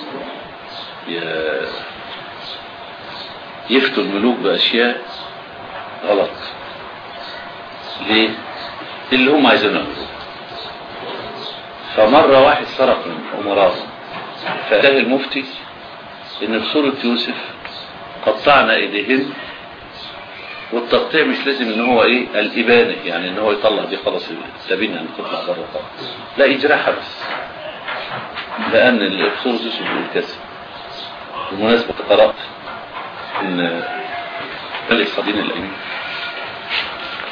ي- يفتوا الملوك بأشياء غلط ليه؟ اللي هم عايزينه يعملوه فمرة واحد سرق من أمراء فقال المفتي إن بصورة يوسف قطعنا إيديهن والتقطيع مش لازم ان هو ايه الابانه يعني ان هو يطلع دي خلاص السبيل ان تطلع بره خالص لا يجرحها بس لان الصورة يوسف بالكسر بالمناسبة قرأت ان ملك صدين الامين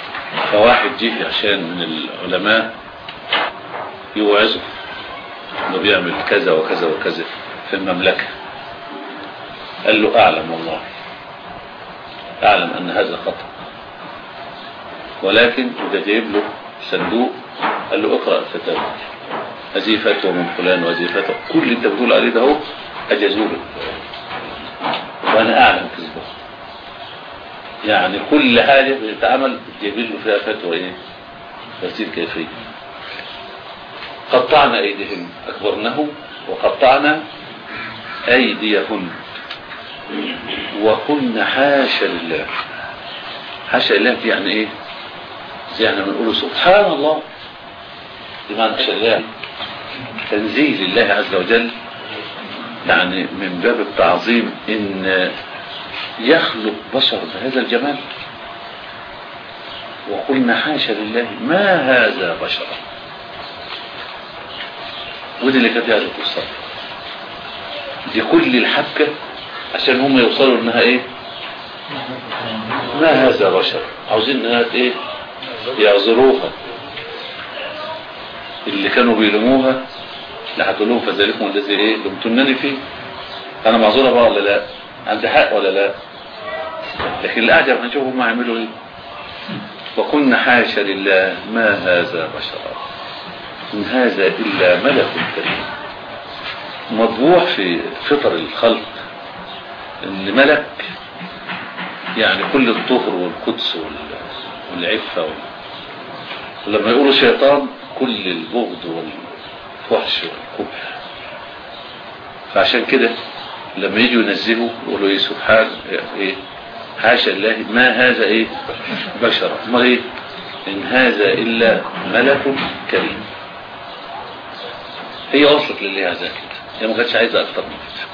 فواحد جه عشان من العلماء يوعظه انه بيعمل كذا وكذا وكذا في المملكة قال له اعلم والله اعلم ان هذا خطأ ولكن وده جايب له صندوق قال له اقرأ الفتاوى هذه فتوى من فلان وهذه فتوى كل اللي انت بتقول عليه ده هو اجازوه له وانا اعلم كذبه يعني كل حاجة بتتعمل جايب له فيها فتوى ايه تفسير كيفية قطعنا ايديهن اكبرنه وقطعنا ايديهن وقلنا حاشا لله حاشا لله دي يعني ايه زي احنا بنقول سبحان الله بمعنى حاشا لله تنزيه لله عز وجل يعني من باب التعظيم ان يخلق بشر بهذا الجمال وقلنا حاشا لله ما هذا بشرا ودي اللي كانت هذه القصة دي كل الحبكة عشان هم يوصلوا انها ايه ما هذا بشر عاوزين انها ايه يعذروها اللي كانوا بيلموها لحد لهم فذلكم الذي ايه لمتنني فيه انا معذورة بقى ولا لا عندي حق ولا لا لكن الاعجب هنشوف هم هيعملوا ايه وقلنا حاشا لله ما هذا بشرا إن هذا إلا ملك كريم مطبوع في فطر الخلق إن ملك يعني كل الطهر والقدس والعفة وال... ولما يقولوا شيطان كل البغض والفحش والقبح فعشان كده لما يجوا ينزهوا يقولوا ايه سبحان ايه حاشا الله ما هذا ايه بشر ما ايه ان هذا الا ملك كريم هي وصلت للي هذا كده هي ما كانتش عايزه اكتر من كده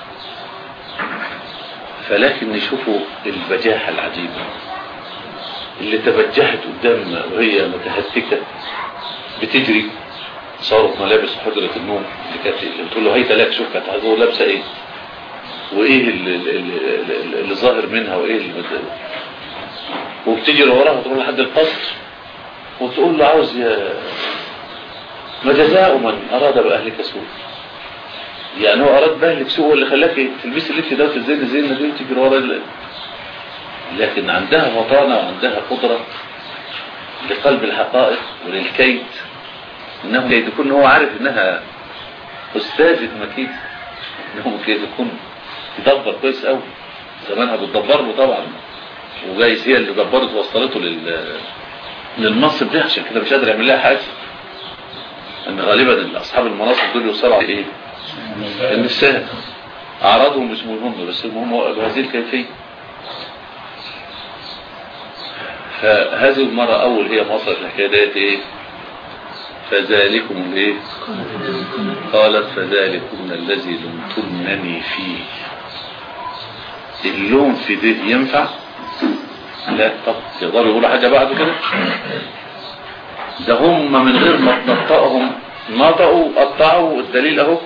فلكن نشوفوا البجاحة العجيبة اللي تبجحت قدام وهي متهتكة بتجري صارت ملابس حجرة النوم اللي كانت اللي بتقول له هيدا لك شوف كانت عايزة لابسة ايه وايه اللي, اللي, اللي, اللي ظاهر منها وايه اللي بت... وبتجري وراها تروح لحد القصر وتقول له عاوز يا ما جزاء من اراد باهلك سوء يعني هو اراد باهلك سوء اللي خلاك تلبسي اللبس ده وتزين زي دي وتجري ورا ال... لكن عندها وطانة وعندها قدرة لقلب الحقائق وللكيد انه كيد يكون هو عارف انها استاذة مكيد انه كيد يكون يدبر كويس قوي زمانها بتدبر له طبعا وجايز هي اللي دبرت ووصلته لل للمنصب ده عشان كده مش قادر يعمل لها حاجه ان غالبا اصحاب المناصب دول يوصلوا على ايه النساء اعراضهم مش مهم بس المهم بهذه الكيفيه فهذه المرة أول هي مصر الحكاية ديت إيه فذلكم الإيه قالت فذلكم الذي لمتنني فيه اللوم في ده ينفع لا طب يقدروا يقولوا حاجة بعد كده ده هم من غير ما تنطقهم نطقوا قطعوا الدليل اهو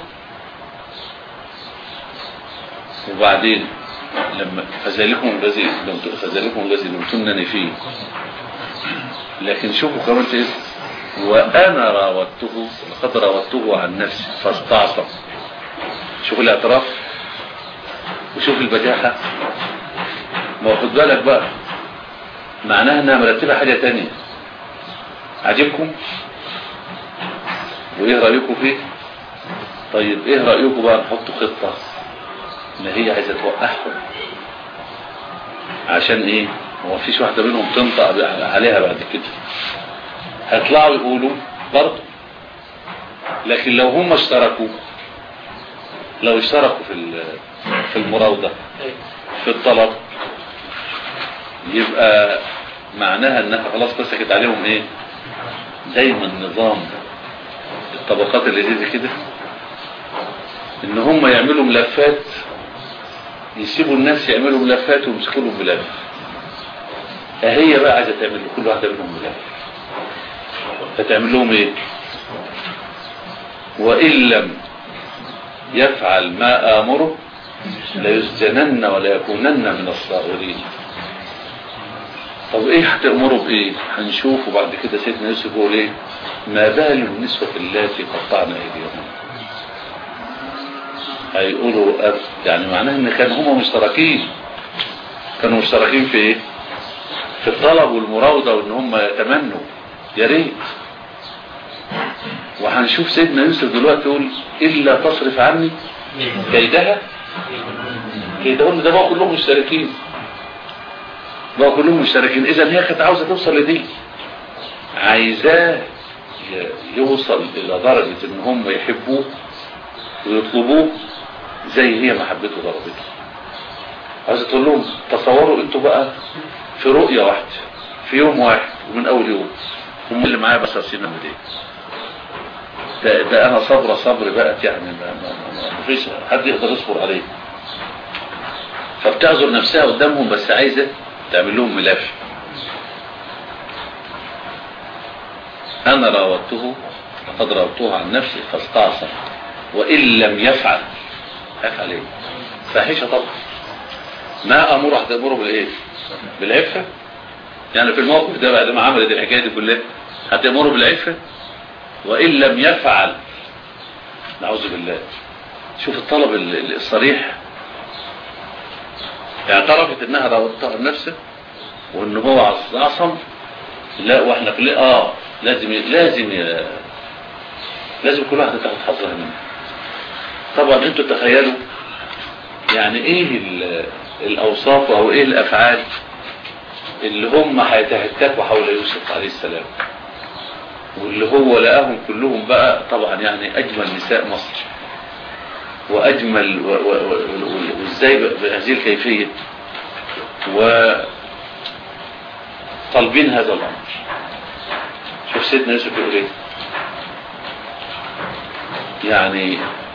وبعدين لما فذلكم الذي فذلكم الذي لمتنني فيه لكن شوفوا كمان ايه وانا راودته لقد راودته عن نفسي فاستعصم شوف الاعتراف وشوف البجاحة ما خد بالك بقى معناها انها مرتبة حاجة تانية عجبكم وايه رأيكم فيه طيب ايه رأيكم بقى نحط خطة ان هي عايزة توقعهم عشان ايه هو مفيش واحدة منهم تنطق عليها بعد كده هيطلعوا يقولوا برضه لكن لو هم اشتركوا لو اشتركوا في في المراودة في الطلب يبقى معناها انها خلاص مسكت عليهم ايه دايما نظام الطبقات اللي زي كده ان هم يعملوا ملفات يسيبوا الناس يعملوا ملفات ويمسكوا لهم ملف هي بقى عايزه تعمل لكل واحده منهم ملف فتعمل لهم ايه وان لم يفعل ما امره ليسجنن ولا يكونن من الصاغرين طب ايه هتأمروا بايه هنشوف وبعد كده سيدنا يوسف يقول ايه ما بال النسوة اللاتي قطعنا ايديهم هيقولوا أب يعني معناه ان كان هم مشتركين كانوا مشتركين في ايه في الطلب والمراودة وان هم يتمنوا يا ريت وهنشوف سيدنا يوسف دلوقتي يقول الا تصرف عني كيدها كيدهن ده بقى كلهم مشتركين بقى كلهم مشتركين اذا هي كانت عاوزه توصل لدي عايزاه ي- يوصل الى درجة ان هم يحبوه ويطلبوه زي هي محبته ضربته عايز تقول لهم تصوروا انتوا بقى في رؤية واحدة في يوم واحد ومن اول يوم هم اللي معايا بس سنة من ايه ده, ده انا صبر صبر بقت يعني ما, ما, ما, ما فيش حد يقدر يصبر عليه فبتعذر نفسها قدامهم بس عايزة تعمل لهم ملف انا راودته لقد راودته عن نفسي فاستعصم وان لم يفعل افعل ايه فاحشه طبعا ما امره هتامره بالايه بالعفه يعني في الموقف ده بعد ما عملت الحكايه دي كلها هتامره بالعفه وان لم يفعل نعوذ بالله شوف الطلب ال- ال- الصريح اعترفت انها راودتها عن نفسه وان هو عص- عصم لا واحنا كل اه لازم ي- لازم ي- لازم كل واحد تاخد حظها منه طبعا انتوا تخيلوا يعني ايه ال- الاوصاف او ايه الافعال اللي هم هيتهتكوا حول يوسف عليه السلام واللي هو لقاهم كلهم بقى طبعا يعني اجمل نساء مصر واجمل و- و- و- و- وازاي ب- بهذه الكيفيه و طالبين هذا الامر شوف سيدنا يوسف يقول ايه يعني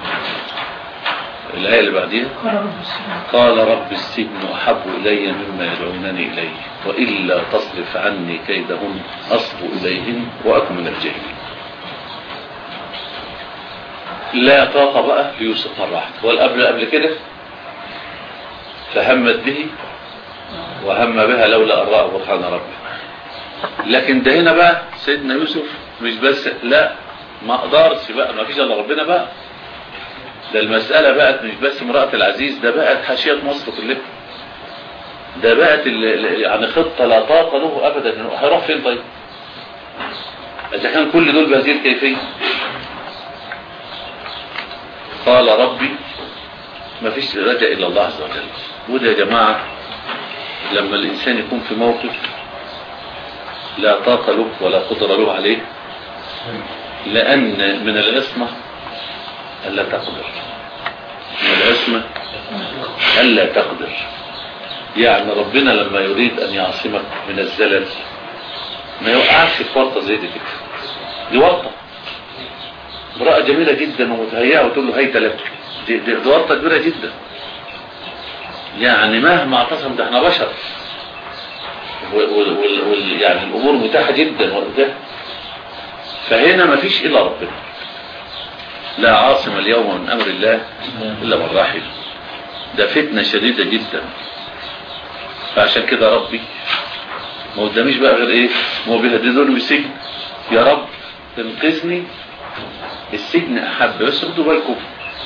الآية اللي بعديها قال رب السجن أحب إلي مما يدعونني إليه وإلا تصرف عني كيدهن أصب إليهن وأكن من الجاهلين لا طاقة بقى ليوسف مرة واحدة والقبل قبل كده فهمت به وهم بها لولا أن رأى برهان ربه لكن ده هنا بقى سيدنا يوسف مش بس لا ما اقدرش بقى ما فيش الا ربنا بقى ده المسألة بقت مش بس امرأة العزيز ده بقت حاشية مصر كلها ده بقت ال- ال- يعني خطة لا طاقة له ابدا إنه هيروح فين طيب اذا كان كل دول بهذه الكيفية قال ربي ما فيش رجاء الا الله عز وجل وده يا جماعة لما الانسان يكون في موقف لا طاقة له ولا قدرة له عليه لأن من العصمة ألا تقدر من العصمة ألا تقدر يعني ربنا لما يريد أن يعصمك من الزلل ما يوقعش في ورطة زي دي كده دي ورطة امرأة جميلة جدا ومتهيئة وتقول له هيت لك دي, دي, دي ورطة كبيرة جدا يعني مهما اعتصم ده احنا بشر وال وال وال يعني الامور متاحه جدا وده فهنا ما فيش الا ربنا لا عاصم اليوم من امر الله الا من رحم ده فتنه شديده جدا فعشان كده ربي ما قداميش بقى غير ايه ما هو بيهددوني بالسجن يا رب انقذني السجن احب بس خدوا بالكم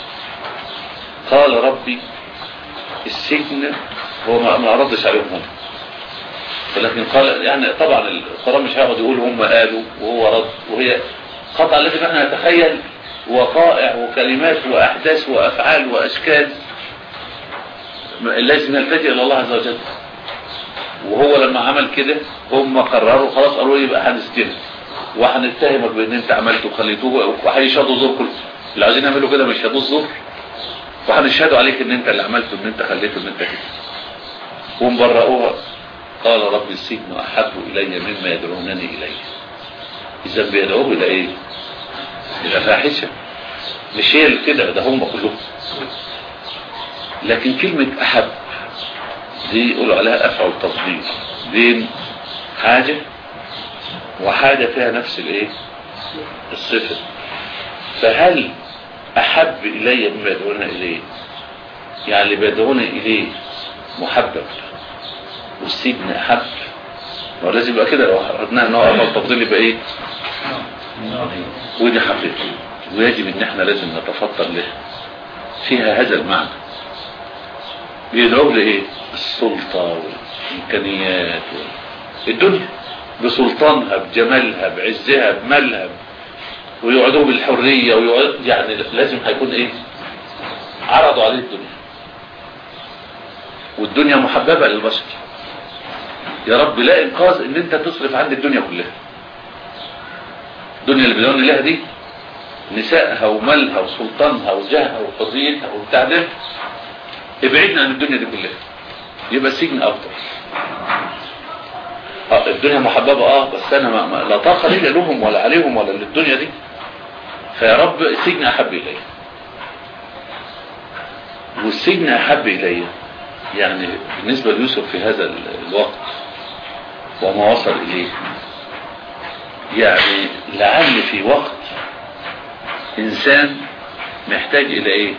قال ربي السجن هو ما ما ردش عليهم هم ولكن قال يعني طبعا القرآن مش هيقعد يقول هم قالوا وهو رد وهي قطع لازم احنا نتخيل وقائع وكلمات واحداث وافعال واشكال لازم نلتجئ الى الله عز وجل وهو لما عمل كده هم قرروا خلاص قالوا يبقى هنسجنك وهنتهمك بان انت عملت وخليتوه وهيشهدوا زور كله اللي عايزين يعملوا كده مش يشهدوا الزور وهنشهدوا عليك ان انت اللي عملته ان انت خليته ان انت كده ومبرئوها قال رب السجن أحب إلي مما يدعونني إليه إذا بيدعوه إلى إيه إلى فاحشة مش هي اللي كده ده هم كلهم لكن كلمة أحب دي يقولوا عليها أفعل تفضيل بين حاجة وحاجة فيها نفس الإيه الصفة فهل أحب إلي مما يدعونني إليه يعني اللي بيدعوني إليه محبب والسجن احب ما هو لازم يبقى كده لو اردنا ان هو عمل تفضيل يبقى ايه ودي حقيقة ويجب ان احنا لازم نتفطر له فيها هذا المعنى بيدعوه لإيه السلطة والإمكانيات الدنيا بسلطانها بجمالها بعزها بمالها ويقعدوا بالحرية ويقعد يعني لازم هيكون ايه عرضوا عليه الدنيا والدنيا محببة للبشر يا رب لا انقاذ ان انت تصرف عند الدنيا كلها الدنيا اللي بيدون لها دي نسائها ومالها وسلطانها وجهها وحريتها وبتاع ده ابعدنا عن الدنيا دي كلها يبقى السجن افضل اه الدنيا محببة اه بس انا ما ما لا طاقة لي لهم ولا عليهم ولا للدنيا دي فيا رب السجن احب الي والسجن احب الي يعني بالنسبة ليوسف في هذا الوقت وما وصل اليه يعني لعل في وقت انسان محتاج الى ايه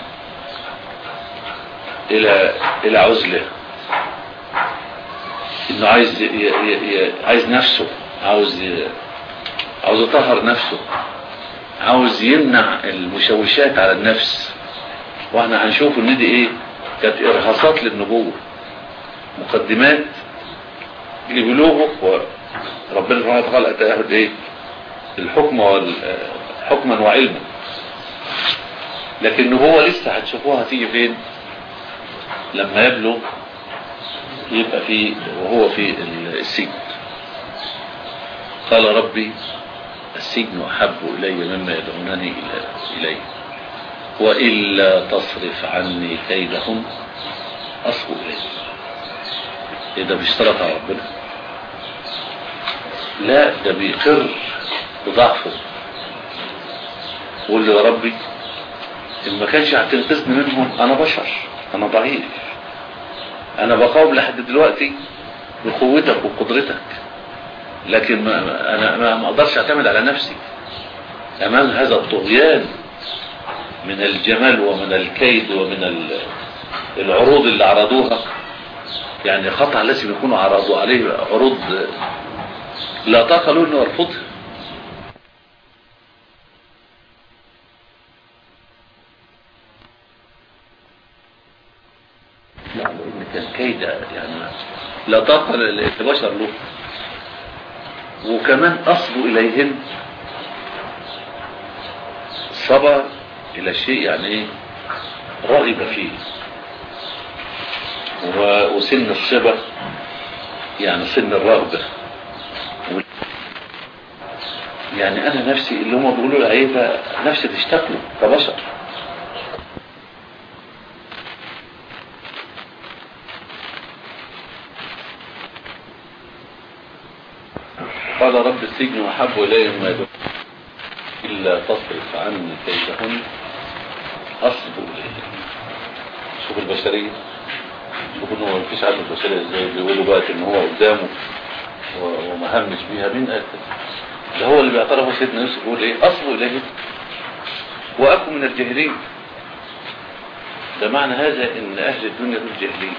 الى الى عزله انه عايز ي... ي... ي... عايز نفسه عاوز ي... عاوز يطهر نفسه عاوز يمنع المشوشات على النفس واحنا هنشوف ان دي ايه كانت ارهاصات للنبوة مقدمات لبلوغه وربنا سبحانه وتعالى اتاه ايه الحكم وال... حكما وعلما لكن هو لسه هتشوفوها هتيجي فين لما يبلغ يبقى في وهو في السجن قال ربي السجن أحب إلي مما يدعونني إليه وإلا تصرف عني كيدهم أصب إليه إيه ده بيشترط على ربنا لا ده بيقر بضعفه وقول له يا ربي إن ما كانش هتنقذني منهم أنا بشر أنا ضعيف انا بقاوم لحد دلوقتي بقوتك وقدرتك لكن ما انا ما اقدرش اعتمد على نفسي امام هذا الطغيان من الجمال ومن الكيد ومن العروض اللي عرضوها يعني خطأ لازم يكونوا عرضوا عليه عروض لا طاقة له انه يرفضها لأن كان كيد يعني لا طاقة لبشر له وكمان أصبوا إليهم صبر إلى شيء يعني إيه رغب فيه وسن الصبا يعني سن الرغبة يعني أنا نفسي اللي هم بيقولوا العيبة نفسي تشتاق له كبشر قال رب السجن أحب إلي مما يدعون إلا تصرف عني كيدهن أصب إليه شوف البشرية شوف إنه ما فيش عنده البشرية إزاي بيقولوا بقى إن هو قدامه وما همش بيها مين قال ده هو اللي بيعترفه سيدنا يوسف يقول إيه أصب إليه وأكون من الجاهلين ده معنى هذا إن أهل الدنيا دول جاهلين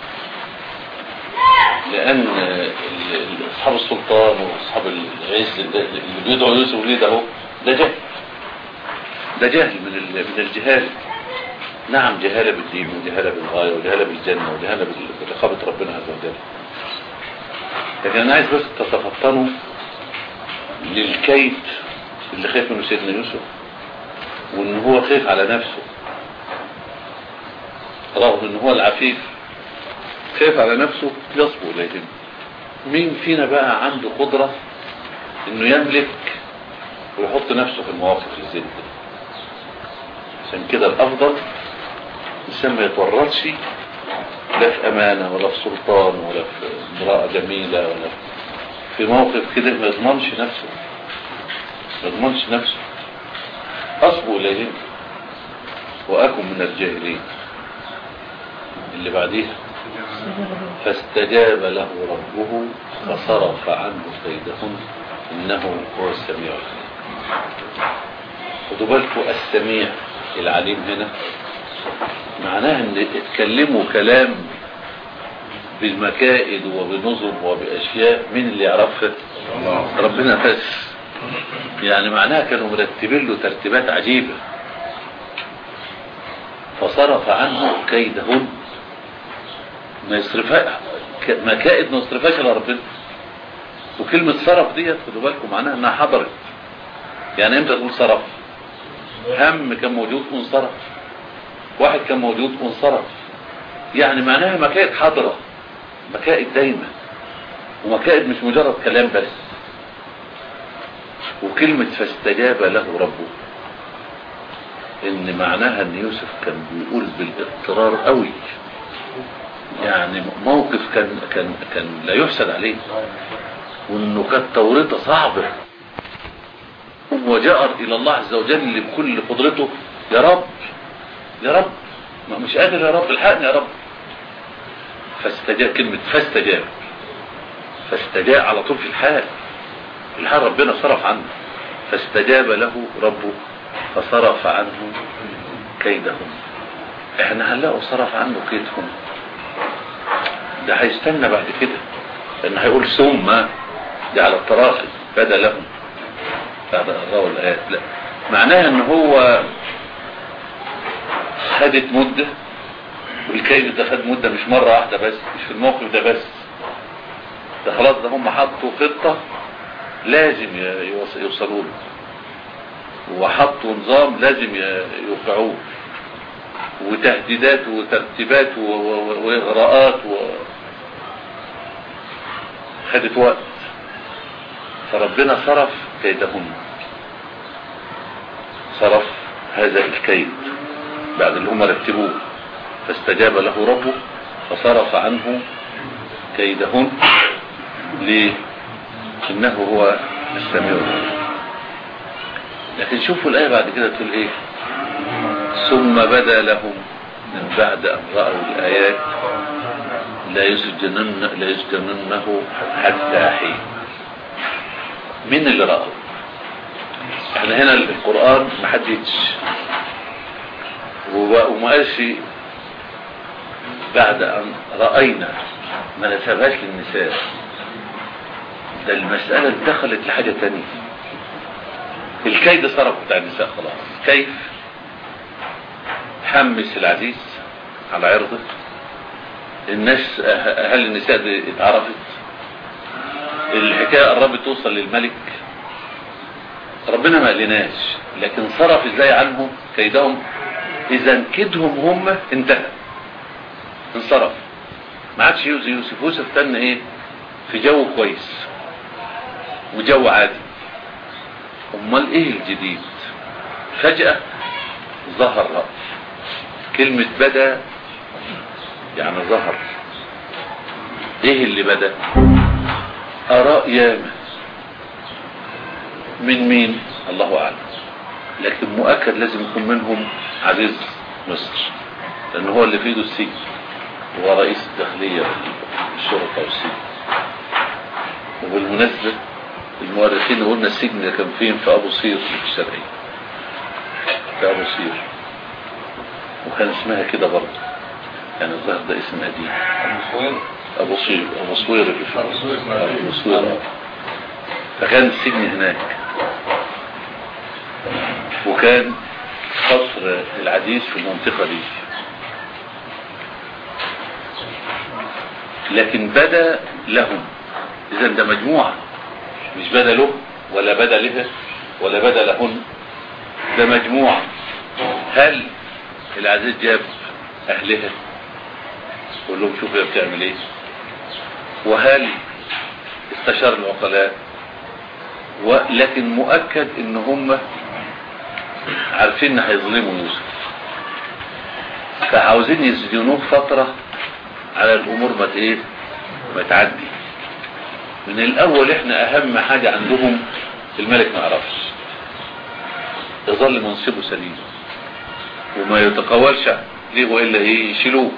لأن أصحاب السلطان وأصحاب العز اللي بيدعوا يوسف ليه ده هو ده جهل ده جهل من من الجهال نعم جهالة بالدين وجهالة بالغاية وجهالة بالجنة وجهالة برقابة ربنا عز وجل لكن أنا عايز بس تتفطنوا للكيد اللي خايف منه سيدنا يوسف وإن هو خايف على نفسه رغم إن هو العفيف خايف على نفسه يصبو إليهم مين فينا بقى عنده قدرة انه يملك ويحط نفسه في المواقف اللي زي دي عشان كده الافضل الانسان ما يتورطش لا في امانة ولا في سلطان ولا في امرأة جميلة ولا في موقف كده ما يضمنش نفسه ما يضمنش نفسه اصبو اليهم واكن من الجاهلين اللي بعديها فاستجاب له ربه فصرف عنه كيدهن انه هو السميع العليم خدوا بالكم السميع العليم هنا معناها ان اتكلموا كلام بالمكائد وبنظم وباشياء مين اللي يعرفها ربنا بس يعني معناها كانوا مرتبين له ترتيبات عجيبه فصرف عنه كيدهن ما يصرفها ك- مكائد ما يصرفهاش الا ربنا وكلمة صرف ديت خدوا بالكم معناها انها حضرت يعني امتى تقول صرف هم كان موجود وانصرف واحد كان موجود وانصرف يعني معناها مكائد حاضرة مكائد دايمة ومكائد مش مجرد كلام بس وكلمة فاستجاب له ربه ان معناها ان يوسف كان بيقول بالاضطرار قوي يعني موقف كان كان كان لا يحسد عليه وانه كانت توريطه صعبه وجأر الى الله عز وجل بكل قدرته يا رب يا رب ما مش قادر يا رب الحقني يا رب فاستجاب كلمة فاستجاب فاستجاب على طول في الحال الحال ربنا صرف عنه فاستجاب له ربه فصرف عنه كيدهم احنا هنلاقوا صرف عنه كيدهم ده هيستنى بعد كده لان هيقول ثم دي على التراخي بدا لهم بعد الراوي الايات لا معناها ان هو خدت مدة والكيد ده خد مدة مش مرة واحدة بس مش في الموقف ده بس ده خلاص ده هم حطوا خطة لازم ي- يوص- يوصلوا له وحطوا نظام لازم ي- يوقعوه وتهديدات وترتيبات و- و- واغراءات و... خدت وقت فربنا صرف كيدهم صرف هذا الكيد بعد اللي هم رتبوه فاستجاب له ربه فصرف عنه كيدهن ليه انه هو السميع العليم لكن شوفوا الآية بعد كده تقول ايه ثم بدا لهم من بعد أن رأوا الآيات لا يسجنن لا يسجننه حتى حين مين اللي رأى احنا هنا القرآن ما حددش وب- وما قالش بعد أن رأينا ما نسبهاش للنساء ده المسألة دخلت لحاجة تانية الكيد صرف بتاع النساء خلاص كيف حمس العزيز على عرضه الناس هل النساء دي اتعرفت الحكاية قربت توصل للملك ربنا ما قالناش لكن صرف ازاي عنهم كيدهم اذا كيدهم هم انتهى انصرف ما عادش يوسف يوسف يوسف كان ايه في جو كويس وجو عادي امال ايه الجديد فجأة ظهر رأي كلمة بدا يعني ظهر ايه اللي بدا اراء ياما من مين الله اعلم لكن مؤكد لازم يكون منهم عزيز مصر لان هو اللي في ايده السجن هو رئيس الداخلية الشرطة والسجن وبالمناسبة المؤرخين قلنا السجن ده كان فين في ابو صير في الشرقية في ابو صير وكان اسمها كده برضه يعني الظاهر ده اسم قديم ابو صير ابو صوير اللي في أبو صوير. ابو صوير آه. فكان السجن هناك وكان قصر العزيز في المنطقة دي لكن بدا لهم اذا ده مجموعة مش بدا له ولا بدا لها ولا بدا لهن ده مجموعة هل العزيز جاب اهلها قول لهم شوفوا هي بتعمل ايه وهل استشار العقلاء ولكن مؤكد ان هم عارفين ان هيظلموا يوسف فعاوزين يسجنوه فترة على الامور ما ايه ما تعدي من الاول احنا اهم حاجة عندهم الملك ما يعرفش يظل منصبه سليم وما يتقولش ليه والا ايه يشيلوه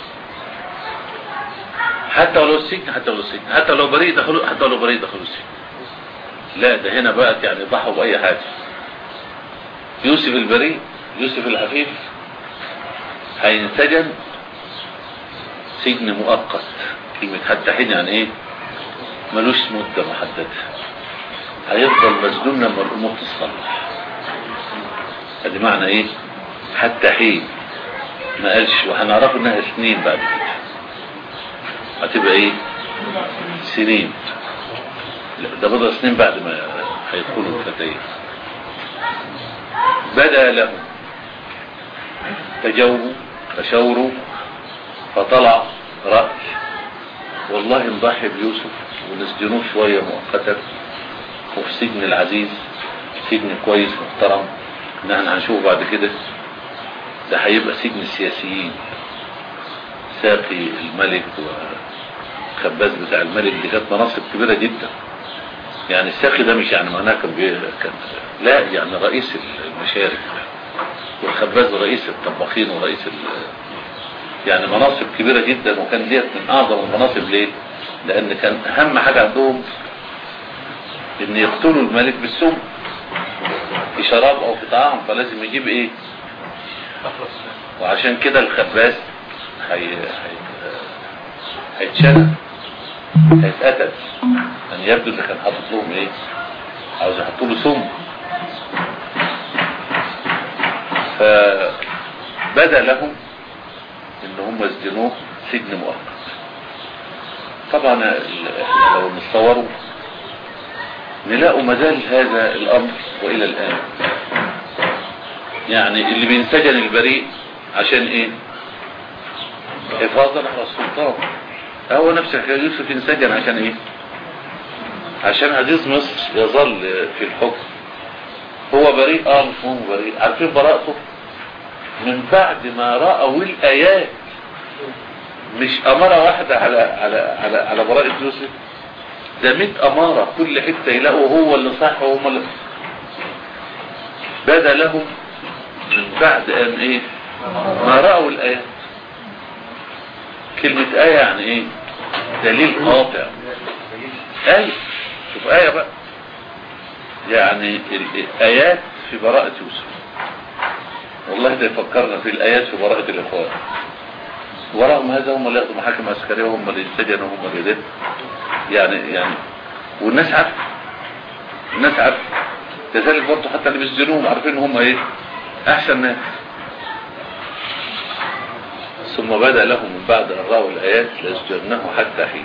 حتى ولو السجن حتى ولو السجن حتى لو بريء دخلوا حتى لو بريء دخلوا السجن لا ده هنا بقت يعني ضحوا بأي حاجة يوسف البريء يوسف العفيف هينسجن سجن مؤقت كلمة حتى حين يعني ايه ملوش مدة محددة هيفضل مسجون لما الامور تصلح ادي معنى ايه حتى حين ما قالش وهنعرف انها سنين بعد كده هتبقى ايه سنين لا ده بضع سنين بعد ما هيدخلوا الفتية بدا لهم تجاوبوا تشاوروا فطلع رأي والله نضحي بيوسف ونسجنوه شوية مؤقتا وفي سجن العزيز سجن كويس محترم ان احنا هنشوفه بعد كده ده هيبقى سجن السياسيين ساقي الملك وخباز بتاع الملك دي كانت مناصب كبيرة جدا يعني الساقي ده مش يعني معناه كان, بي... كان لا يعني رئيس المشارك والخباز رئيس الطباخين ورئيس ال... يعني مناصب كبيرة جدا وكان ديت من اعظم المناصب ليه لان كان اهم حاجة عندهم ان يقتلوا الملك بالسم في شراب او في طعام فلازم يجيب ايه وعشان كده الخباز هي... هي... هيتشنى هيتقتل يعني يبدو ان كان حاطط لهم ايه عاوز يحطوا له سم فبدا لهم ان هم يسجنوه سجن مؤقت طبعا ال- احنا لو نتصوروا نلاقوا مازال هذا الامر والى الان يعني اللي بينسجن البريء عشان ايه حفاظا على السلطان هو نفس الحكاية يوسف انسجن عشان ايه عشان عزيز مصر يظل في الحكم هو بريء اه مش مهم بريء عارفين براءته من بعد ما رأوا الآيات مش أمارة واحدة على على على على براءة يوسف ده 100 أمارة كل حتة يلاقوا هو اللي صح وهم اللي بدا لهم من بعد أن إيه ما رأوا الآيات كلمة آية يعني إيه دليل قاطع آية شوف آية بقى يعني الآيات في براءة يوسف والله ده يفكرنا في الآيات في براءة الإخوان وراهم هذا هم اللي ياخدوا محاكم عسكرية وهم اللي يتسجنوا وهم اللي ده يعني يعني والناس عارفة الناس عارفة كذلك برضه حتى اللي بيسجنوهم عارفين ان هم ايه احسن ناس ثم بدا لهم من بعد ان راوا الايات لاسجناه حتى حين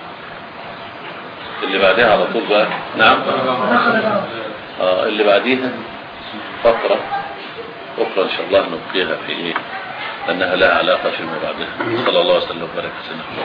اللي بعدها على طول بقى نعم اه اللي بعديها فترة أخرى إن شاء الله نبقيها في إيه لأنها لها علاقة فيما بعدها صلى الله عليه وسلم وبارك في سنة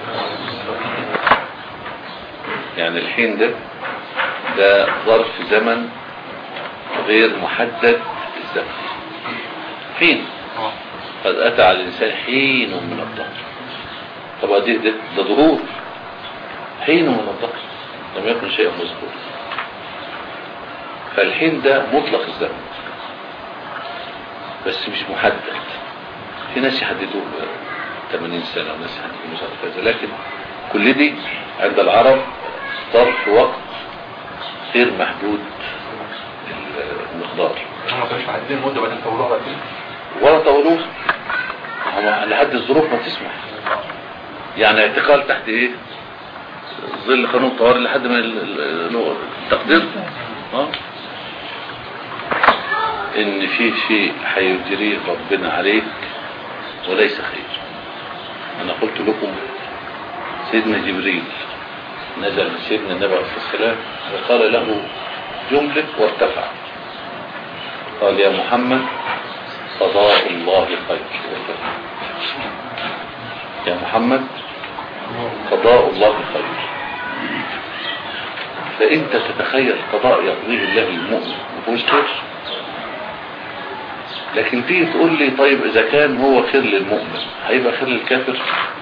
يعني الحين ده ده ظرف زمن غير محدد الزمن حين قد أتى على الإنسان حين من الدهر طبعا دي ده, ده ظهور حين من الدهر لم يكن شيئا مذكور فالحين ده مطلق الزمن بس مش محدد في ناس يحددوه ب 80 سنة وناس يحددوه مش عارف كذا لكن كل دي عند العرب ظرف وقت غير محدود المقدار هم ما كانوش محددين المده بعدين طولوها بعد كده ولا طولوه هم لحد الظروف ما تسمح يعني اعتقال تحت ايه ظل قانون الطوارئ لحد ما ال- ال- التقدير اه ان في شيء هيجريه ربنا عليك وليس خير انا قلت لكم سيدنا جبريل نزل من سيدنا النبي عليه الصلاه والسلام وقال له جمله وارتفع قال يا محمد قضاء الله خير يا محمد قضاء الله خير فانت تتخيل قضاء يقضيه الله للمؤمن مفهوش خير لكن تيجي تقول لي طيب اذا كان هو خير للمؤمن هيبقى خير للكافر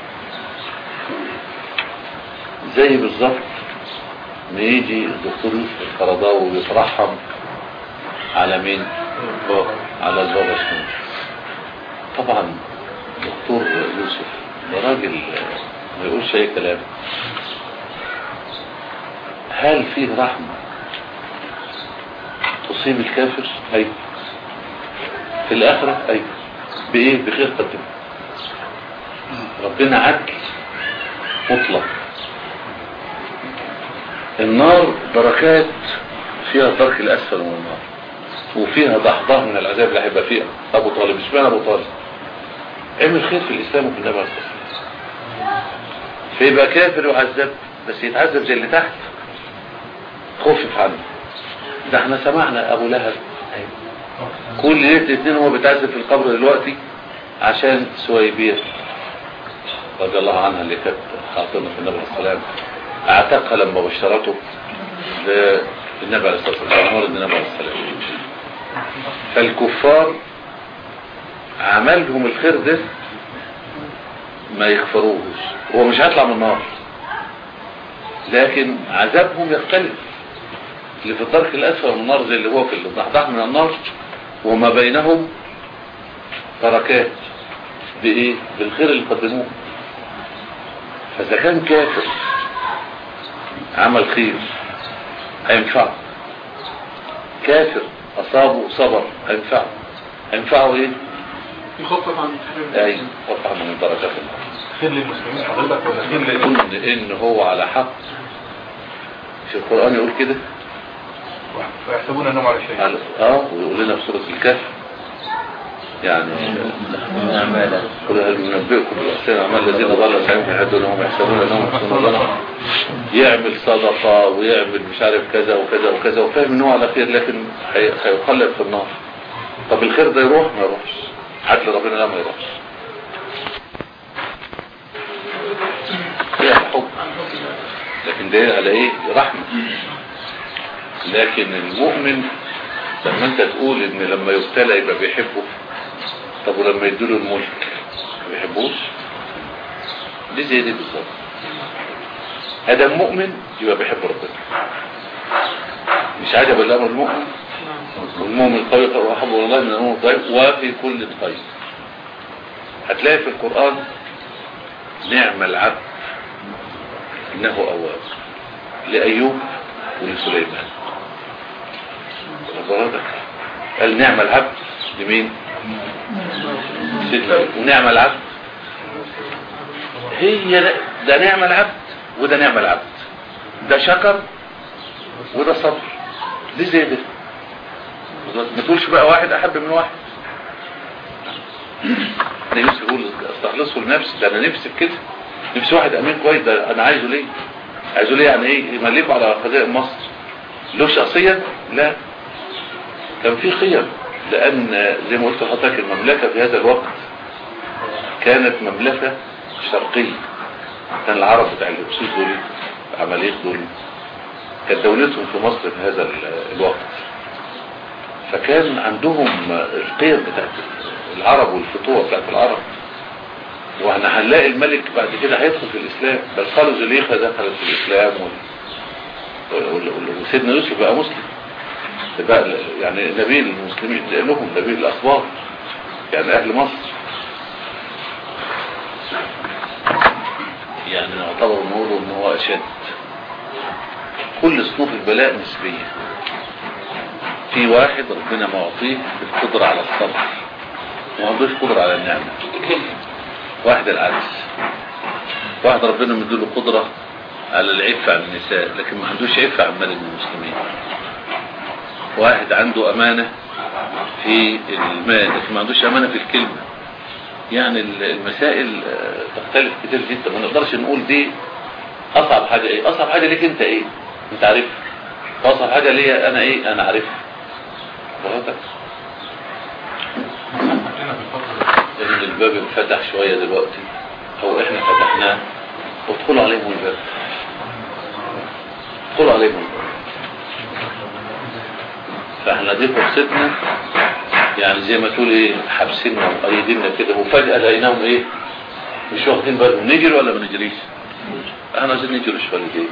زي بالظبط ما يجي الدكتور يوسف القرضاوي ويترحم على مين على البابا شنو طبعا دكتور يوسف ده راجل ما يقولش اي كلام هل فيه رحمة تصيب الكافر ايوه في الاخرة ايوه بايه بخير قدم ربنا عدل مطلق النار دركات فيها الدرك الاسفل من النار وفيها ضحضاه من العذاب اللي هيبقى فيها ابو طالب اشمعنى ابو طالب اعمل خير في الاسلام وفي النبي عليه الصلاه والسلام فيبقى كافر وعذب بس يتعذب زي اللي تحت خفف عنه ده احنا سمعنا ابو لهب كل ليله الاثنين هو بيتعذب في القبر دلوقتي عشان سويبير رضي الله عنها اللي كانت خاطبه في النبي عليه الصلاه والسلام اعتقها لما بشرته بالنبي عليه الصلاه والسلام ولد النبي عليه الصلاه والسلام فالكفار عملهم الخير ده ما يغفروش هو مش هيطلع من النار لكن عذابهم يختلف اللي في الدرك الاسفل من النار زي اللي هو في الضحضاح من النار وما بينهم دركات بايه بالخير اللي قدموه فاذا كان كافر عمل خير هينفعه كافر اصابه صبر هينفعه هينفعه ايه يخفف عن اي رفع من درجات النار خير للمسلمين حضرتك ولا خير لل يقول ان هو على حق في القرآن يقول كده ويحسبون انهم على شيء على- اه ويقول لنا في سورة الكهف يعني قل هل ننبئكم بالاحسان اعمال الذين ضل سعيهم في الحياه الدنيا وهم يحسبون انهم يحسنون ظنا يعمل صدقه ويعمل مش عارف كذا وكذا وكذا وفاهم ان هو على خير لكن هي- هيخلد في النار طب الخير ده يروح ما يروحش عدل ربنا لا ما يروحش فيها حب لكن ده على ايه رحمه لكن المؤمن لما انت تقول ان لما يبتلى يبقى بيحبه طب ولما يديله الملك ما بيحبوش دي زي دي بالظبط ادم مؤمن يبقى بيحب ربنا مش عجب الامر المؤمن والمؤمن القوي واحب والله من المؤمن الضعيف وفي كل خير هتلاقي في القران نعم العبد انه اواب لايوب ولسليمان برضك قال نعم العبد لمين ستة ونعم العبد هي ده, ده نعم العبد وده نعم العبد ده شكر وده صبر دي زي ده ما تقولش بقى واحد احب من واحد انا يوسف يقول استخلصه لنفسي ده انا نفسي في كده نفسي واحد امين كويس ده انا عايزه ليه عايزه ليه يعني ايه يملكه على خزائن مصر له شخصيا لا كان في قيم لان زي ما قلت لحضرتك المملكه في هذا الوقت كانت مملكه شرقيه كان العرب بتاع الهكسوس دول عمليه دول كانت دولتهم في مصر في هذا ال- الوقت فكان عندهم القيم بتاعت العرب والفتوة بتاعت العرب واحنا هنلاقي الملك بعد كده هيدخل في الاسلام بل قالوا زليخة دخلت في الاسلام وال... وال... وال... وسيدنا يوسف بقى مسلم بقى يعني نبي المسلمين لهم نبي الاخبار يعني اهل مصر يعني نعتبر نقول ان هو اشد كل صنوف البلاء نسبية في واحد ربنا معطيه القدرة على الصبر ما عندوش قدرة على النعمة واحد العكس واحد ربنا مديله قدرة على العفة عن النساء لكن ما عندوش عفة عن مال المسلمين واحد عنده أمانة في المال لكن ما عندوش أمانة في الكلمة يعني المسائل آه، تختلف كتير جدا ما نقدرش نقول دي أصعب حاجة إيه أصعب حاجة ليك أنت إيه أنت عارف وأصعب حاجة ليا أنا إيه أنا عارف وهكذا ان الباب انفتح شوية دلوقتي او احنا فتحناه وادخلوا عليهم الباب ادخلوا عليهم الباب فاحنا دي فرصتنا يعني زي ما تقول ايه حابسيننا وقيديننا كده وفجأة لقيناهم ايه مش واخدين بالهم نجري ولا ما نجريش احنا عايزين نجري شويتين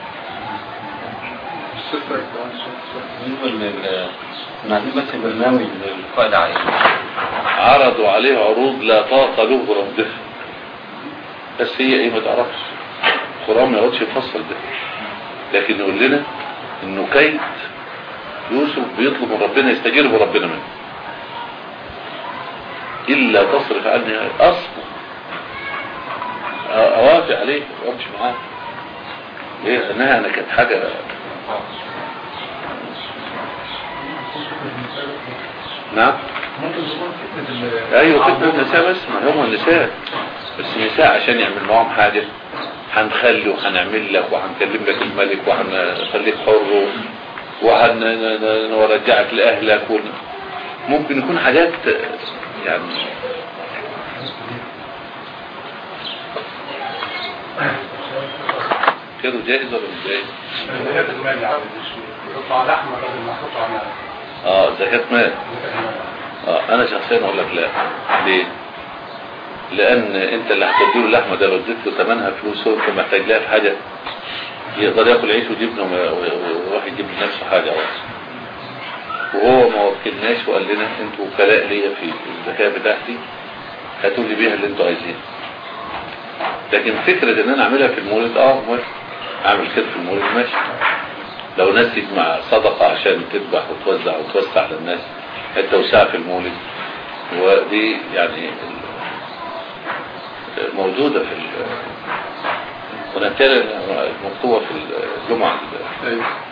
معلومة بس البرنامج القائد عليه عرضوا عليه عروض لا طاقة له بردها بس هي ايه ما تعرفش القرآن ما يقعدش يفصل ده لكن يقول لنا انه كيد يوسف بيطلب من ربنا يستجيره ربنا منه الا تصرف عني اصلا اوافق عليه وامشي معاه ليه لانها انا كانت حاجة نعم ممكن تكون فتنة ال- ايوه فتنة النساء بس ما هم النساء بس النساء عشان يعمل معاهم حاجة هنخلي وهنعمل لك وهنكلم لك الملك وهنخليك حر وهنرجعك لأهلك ون- ممكن يكون حاجات يعني كده جائز ولا مش جائز؟ زكاة المال يعني مش قطع لحمة بدل ما قطع مال اه زكاة مال اه انا شخصيا اقول لك لا ليه لان انت اللي هتديله اللحمه ده لو اديت له ثمنها فلوس هو انت محتاج لها في حاجه يقدر ياكل عيش وجبنه وما- ويروح يجيب لنفسه حاجه اصلا وهو ما وكلناش وقال لنا انتوا وكلاء ليا في الزكاه بتاعتي هاتوا لي بيها اللي انتوا عايزينه لكن فكره ان انا اعملها في المولد اه موافق اعمل كده في المولد ماشي لو ناس تجمع صدقه عشان تذبح وتوزع وتوسع للناس التوسعه في المولد ودي يعني موجودة في ال- ونتالي مكتوبة في الجمعة ايوه